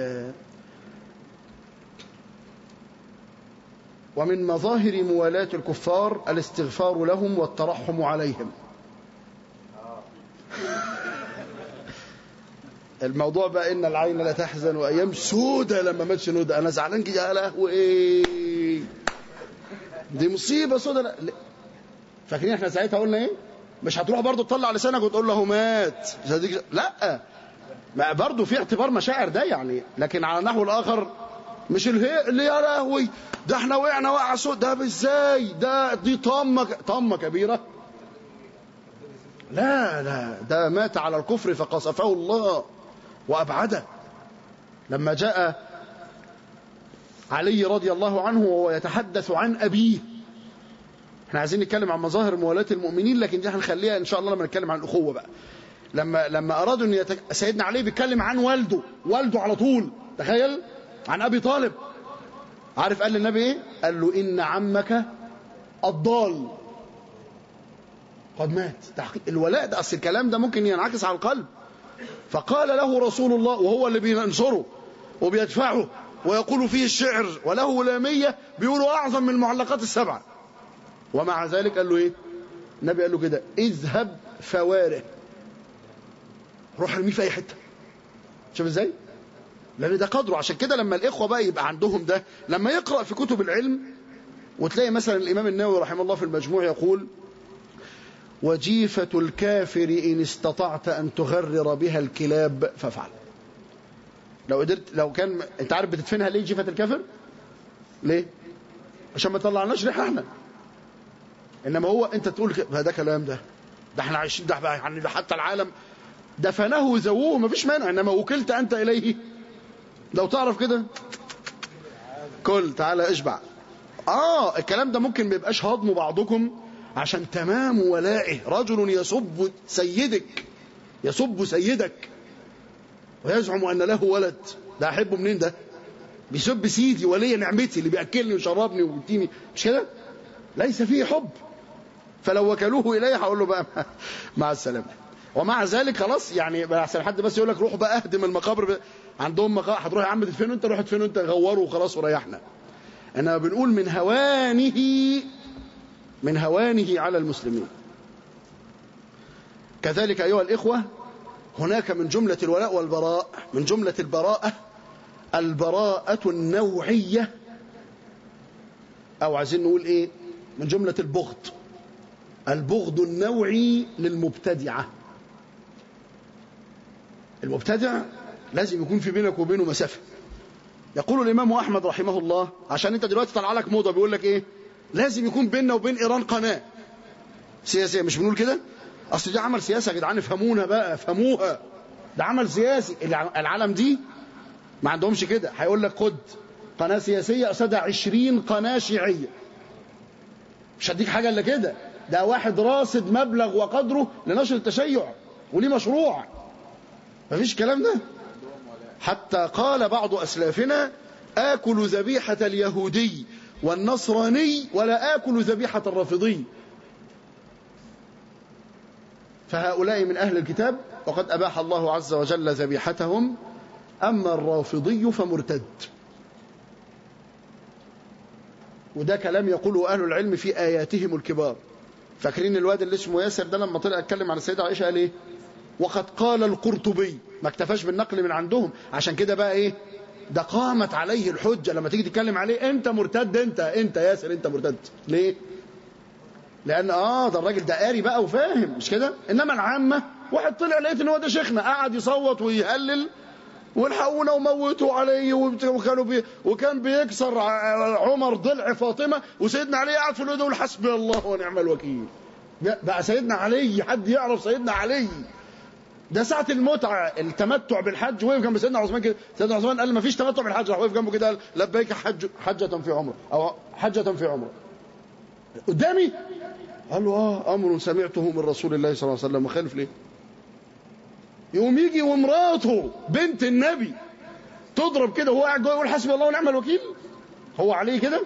ومن مظاهر موالاة الكفار الاستغفار لهم والترحم عليهم الموضوع بقى ان العين لا تحزن وايام سودة لما مات شنودة انا زعلان كده يا لهوي ايه دي مصيبه سودة لا. فاكرين احنا ساعتها قلنا ايه مش هتروح برضه تطلع لسانك وتقول له مات لا ما برضه في اعتبار مشاعر ده يعني لكن على النحو الاخر مش الهي اللي يا لهوي ده احنا وقعنا وقعه سود ده ازاي ده دي طامه طامه كبيره لا لا ده مات على الكفر فقصفه الله وأبعده لما جاء علي رضي الله عنه وهو يتحدث عن أبيه احنا عايزين نتكلم عن مظاهر موالاة المؤمنين لكن دي هنخليها إن شاء الله لما نتكلم عن الأخوة بقى لما لما أرادوا أن يتك... سيدنا علي بيتكلم عن والده والده على طول تخيل عن أبي طالب عارف قال للنبي إيه قال له إن عمك الضال قد مات تحقيق الولاء ده أصل الكلام ده ممكن ينعكس على القلب فقال له رسول الله وهو اللي بينصره وبيدفعه ويقول فيه الشعر وله لامية بيقولوا أعظم من المعلقات السبعة ومع ذلك قال له إيه النبي قال له كده اذهب فواره روح ارميه في أي حتة شوف ازاي لأن ده قدره عشان كده لما الإخوة بقى يبقى عندهم ده لما يقرأ في كتب العلم وتلاقي مثلا الإمام النووي رحمه الله في المجموع يقول وجيفة الكافر إن استطعت أن تغرر بها الكلاب فافعل لو قدرت لو كان انت عارف بتدفنها ليه جيفة الكافر ليه عشان ما طلعناش ريحة احنا انما هو انت تقول ده كلام ده ده احنا عايشين ده يعني حتى العالم دفنه وزووه ما فيش مانع انما وكلت انت اليه لو تعرف كده كل تعالى اشبع اه الكلام ده ممكن ما يبقاش هضم بعضكم عشان تمام ولائه رجل يسب سيدك يسب سيدك ويزعم ان له ولد ده احبه منين ده بيسب سيدي ولي نعمتي اللي بياكلني ويشربني ويديني مش كده ليس فيه حب فلو وكلوه الي هقول له بقى مع السلامه ومع ذلك خلاص يعني احسن حد بس يقول لك روح بقى اهدم المقابر ب... عندهم مقابر هتروح يا عم تدفنوا انت روح تدفنوا انت غوروا وخلاص وريحنا انا بنقول من هوانه من هوانه على المسلمين كذلك ايها الاخوه هناك من جمله الولاء والبراء من جمله البراءه البراءه النوعيه او عايزين نقول ايه من جمله البغض البغض النوعي للمبتدعه المبتدع لازم يكون في بينك وبينه مسافه يقول الامام احمد رحمه الله عشان انت دلوقتي طلع لك موضه بيقول لك ايه لازم يكون بيننا وبين ايران قناه سياسيه مش بنقول كده اصل ده عمل سياسه يا جدعان افهمونا بقى افهموها ده عمل سياسي العالم دي ما عندهمش كده هيقول لك خد قناه سياسيه قصادها 20 قناه شيعيه مش هديك حاجه الا كده ده واحد راصد مبلغ وقدره لنشر التشيع وليه مشروع مفيش الكلام ده حتى قال بعض أسلافنا آكل ذبيحة اليهودي والنصراني ولا آكل ذبيحة الرافضي فهؤلاء من أهل الكتاب وقد أباح الله عز وجل ذبيحتهم أما الرافضي فمرتد وده كلام يقوله أهل العلم في آياتهم الكبار فاكرين الواد اللي اسمه ياسر ده لما طلع اتكلم عن السيدة عائشة قال ايه وقد قال القرطبي ما اكتفاش بالنقل من عندهم عشان كده بقى ايه ده قامت عليه الحجة لما تيجي تتكلم عليه انت مرتد انت انت ياسر انت مرتد ليه لان اه ده الراجل ده قاري بقى وفاهم مش كده انما العامة واحد طلع لقيت ان هو ده شيخنا قعد يصوت ويهلل والحقونا وموتوا عليه وكانوا بي وكان بيكسر عمر ضلع فاطمه وسيدنا علي قاعد في الواد يقول حسبي الله ونعم الوكيل بقى سيدنا علي حد يعرف سيدنا علي ده ساعة المتعة التمتع بالحج وقف جنب سيدنا عثمان كده سيدنا عثمان قال ما فيش تمتع بالحج راح وقف جنبه كده قال لبيك حج حجة في عمره أو حجة في عمره قدامي قال له اه امر سمعته من رسول الله صلى الله عليه وسلم مخالف ليه يقوم يجي ومراته بنت النبي تضرب كده وهو قاعد جوه يقول حسبي الله ونعم الوكيل هو عليه كده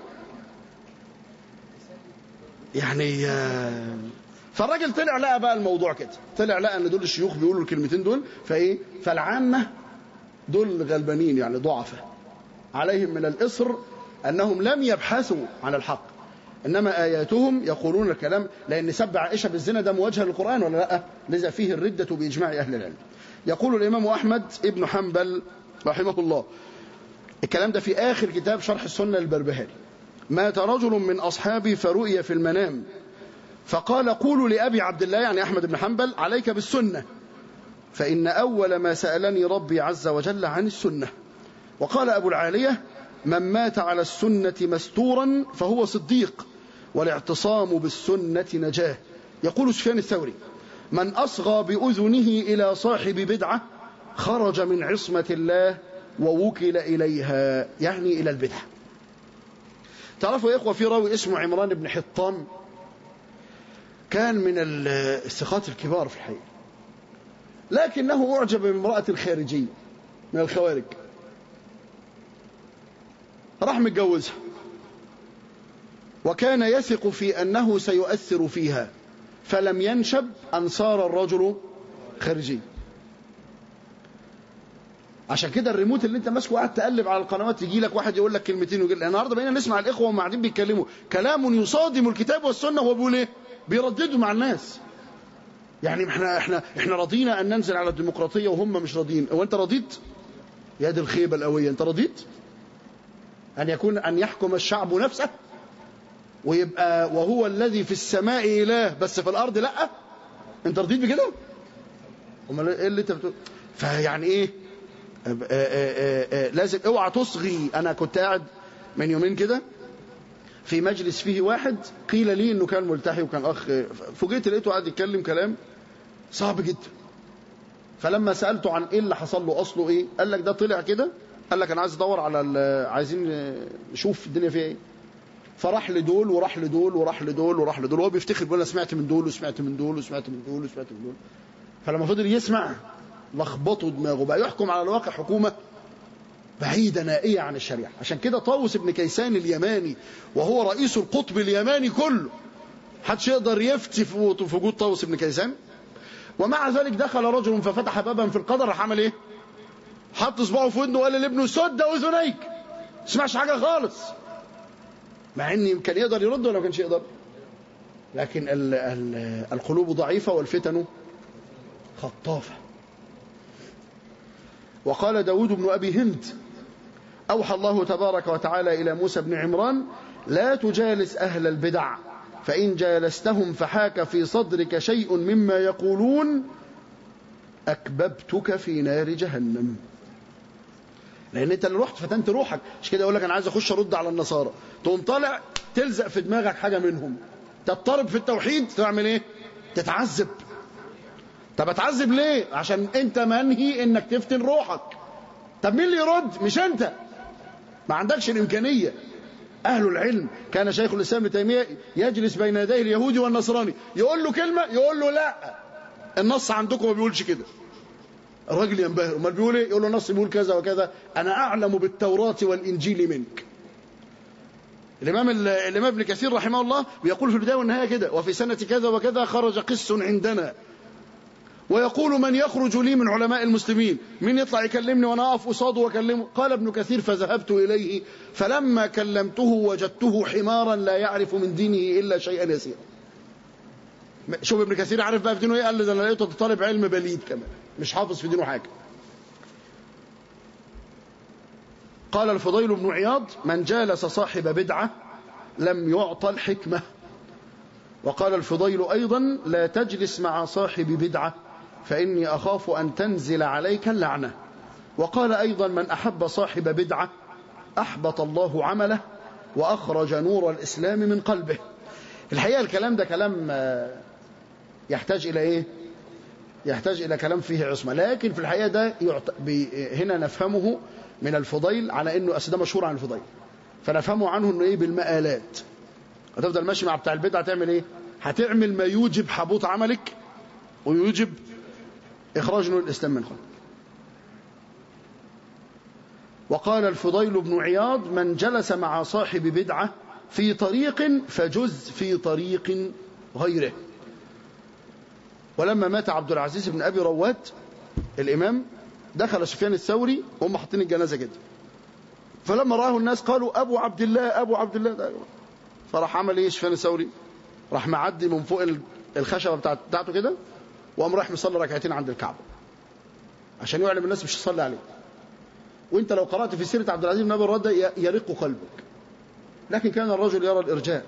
يعني فالراجل طلع لقى بقى الموضوع كده طلع لقى ان دول الشيوخ بيقولوا الكلمتين دول فايه فالعامه دول غلبانين يعني ضعفاء عليهم من الاصر انهم لم يبحثوا عن الحق انما اياتهم يقولون الكلام لان سب عائشه بالزنا ده موجه للقران ولا لا لذا فيه الرده باجماع اهل العلم يقول الامام احمد ابن حنبل رحمه الله الكلام ده في اخر كتاب شرح السنه للبربهاري مات رجل من اصحابي فرؤي في المنام فقال قولوا لأبي عبد الله يعني أحمد بن حنبل عليك بالسنة فإن أول ما سألني ربي عز وجل عن السنة وقال أبو العالية من مات على السنة مستورا فهو صديق والاعتصام بالسنة نجاه يقول سفيان الثوري من أصغى بأذنه إلى صاحب بدعة خرج من عصمة الله ووكل إليها يعني إلى البدعة تعرفوا يا إخوة في راوي اسمه عمران بن حطان كان من الثقات الكبار في الحقيقة لكنه أعجب بامرأة خارجية من الخوارج راح متجوزها وكان يثق في أنه سيؤثر فيها فلم ينشب أن صار الرجل خارجي عشان كده الريموت اللي انت ماسكه قاعد تقلب على القنوات يجي لك واحد يقول لك كلمتين ويقول النهارده بقينا نسمع الاخوه وهم قاعدين بيتكلموا كلام يصادم الكتاب والسنه وهو بيقول ايه؟ بيرددوا مع الناس يعني احنا احنا احنا رضينا ان ننزل على الديمقراطيه وهم مش راضيين هو انت رضيت يا دي الخيبه القويه انت رضيت ان يكون ان يحكم الشعب نفسه ويبقى وهو الذي في السماء اله بس في الارض لا انت رضيت بكده امال ايه اللي انت بتقول فيعني ايه آآ آآ آآ لازم اوعى تصغي انا كنت قاعد من يومين كده في مجلس فيه واحد قيل لي انه كان ملتحي وكان اخ فوجئت لقيته قاعد يتكلم كلام صعب جدا فلما سالته عن ايه اللي حصل له اصله ايه قال لك ده طلع كده قال لك انا عايز ادور على ال- عايزين نشوف الدنيا فيها ايه فراح لدول وراح لدول وراح لدول وراح لدول وهو بيفتخر بيقول انا سمعت من دول وسمعت من دول وسمعت من دول وسمعت من دول فلما فضل يسمع لخبطوا دماغه بقى يحكم على الواقع حكومه بعيدة نائية عن الشريعة عشان كده طاووس بن كيسان اليماني وهو رئيس القطب اليماني كله حدش يقدر يفتي في وجود طاووس بن كيسان ومع ذلك دخل رجل ففتح بابا في القدر راح عمل ايه حط صباعه في ودنه وقال لابنه سد اذنيك ما تسمعش حاجه خالص مع ان كان يقدر يرد ولا ما كانش يقدر لكن ال ال القلوب ضعيفه والفتن خطافه وقال داود بن ابي هند اوحى الله تبارك وتعالى الى موسى بن عمران لا تجالس اهل البدع فان جالستهم فحاك في صدرك شيء مما يقولون اكببتك في نار جهنم لان انت اللي رحت فتنت روحك مش كده يقول لك انا عايز اخش ارد على النصارى تقوم طالع تلزق في دماغك حاجه منهم تضطرب في التوحيد تعمل ايه تتعذب طب اتعذب ليه عشان انت منهي انك تفتن روحك طب مين اللي يرد مش انت ما عندكش الامكانيه اهل العلم كان شيخ الاسلام ابن تيميه يجلس بين يديه اليهودي والنصراني يقول له كلمه يقول له لا النص عندكم ما بيقولش كده الراجل ينبهر امال بيقول ايه يقول له النص بيقول كذا وكذا انا اعلم بالتوراه والانجيل منك الامام الامام ابن كثير رحمه الله بيقول في البدايه والنهايه كده وفي سنه كذا وكذا خرج قس عندنا ويقول من يخرج لي من علماء المسلمين من يطلع يكلمني وانا اقف قصاده واكلمه قال ابن كثير فذهبت اليه فلما كلمته وجدته حمارا لا يعرف من دينه الا شيئا يسيرا شوف ابن كثير عارف بقى في دينه ايه قال لي ده انا لقيته طالب علم بليد كمان مش حافظ في دينه حاجه قال الفضيل بن عياض من جالس صاحب بدعه لم يعطى الحكمه وقال الفضيل ايضا لا تجلس مع صاحب بدعه فاني اخاف ان تنزل عليك اللعنه وقال ايضا من احب صاحب بدعه احبط الله عمله واخرج نور الاسلام من قلبه الحقيقه الكلام ده كلام يحتاج الى ايه يحتاج الى كلام فيه عصمه لكن في الحقيقه ده يعت... بي... هنا نفهمه من الفضيل على انه اصل ده مشهور عن الفضيل فنفهمه عنه انه ايه بالمقالات هتفضل ماشي مع بتاع البدعه تعمل ايه هتعمل ما يوجب حبوط عملك ويوجب اخراج نور الاسلام من قلبك وقال الفضيل بن عياض من جلس مع صاحب بدعه في طريق فجز في طريق غيره ولما مات عبد العزيز بن ابي رواد الامام دخل سفيان الثوري وهم حاطين الجنازه كده فلما راه الناس قالوا ابو عبد الله ابو عبد الله ده فراح عمل ايه سفيان الثوري راح معدي من فوق الخشبه بتاعت بتاعته كده وقام رايح مصلي ركعتين عند الكعبه عشان يعلم الناس مش تصلي عليه وانت لو قرات في سيره عبد العزيز بن ابي الرد يرق قلبك لكن كان الرجل يرى الارجاء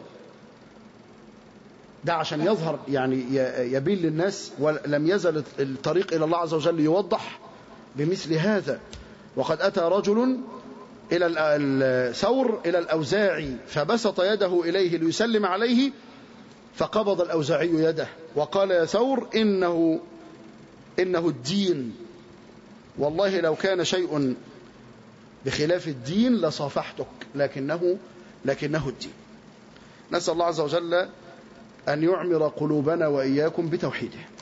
ده عشان يظهر يعني يبين للناس ولم يزل الطريق الى الله عز وجل يوضح بمثل هذا وقد اتى رجل الى الثور الى الاوزاعي فبسط يده اليه ليسلم عليه فقبض الاوزاعي يده وقال يا ثور انه انه الدين والله لو كان شيء بخلاف الدين لصافحتك لكنه لكنه الدين نسال الله عز وجل ان يعمر قلوبنا واياكم بتوحيده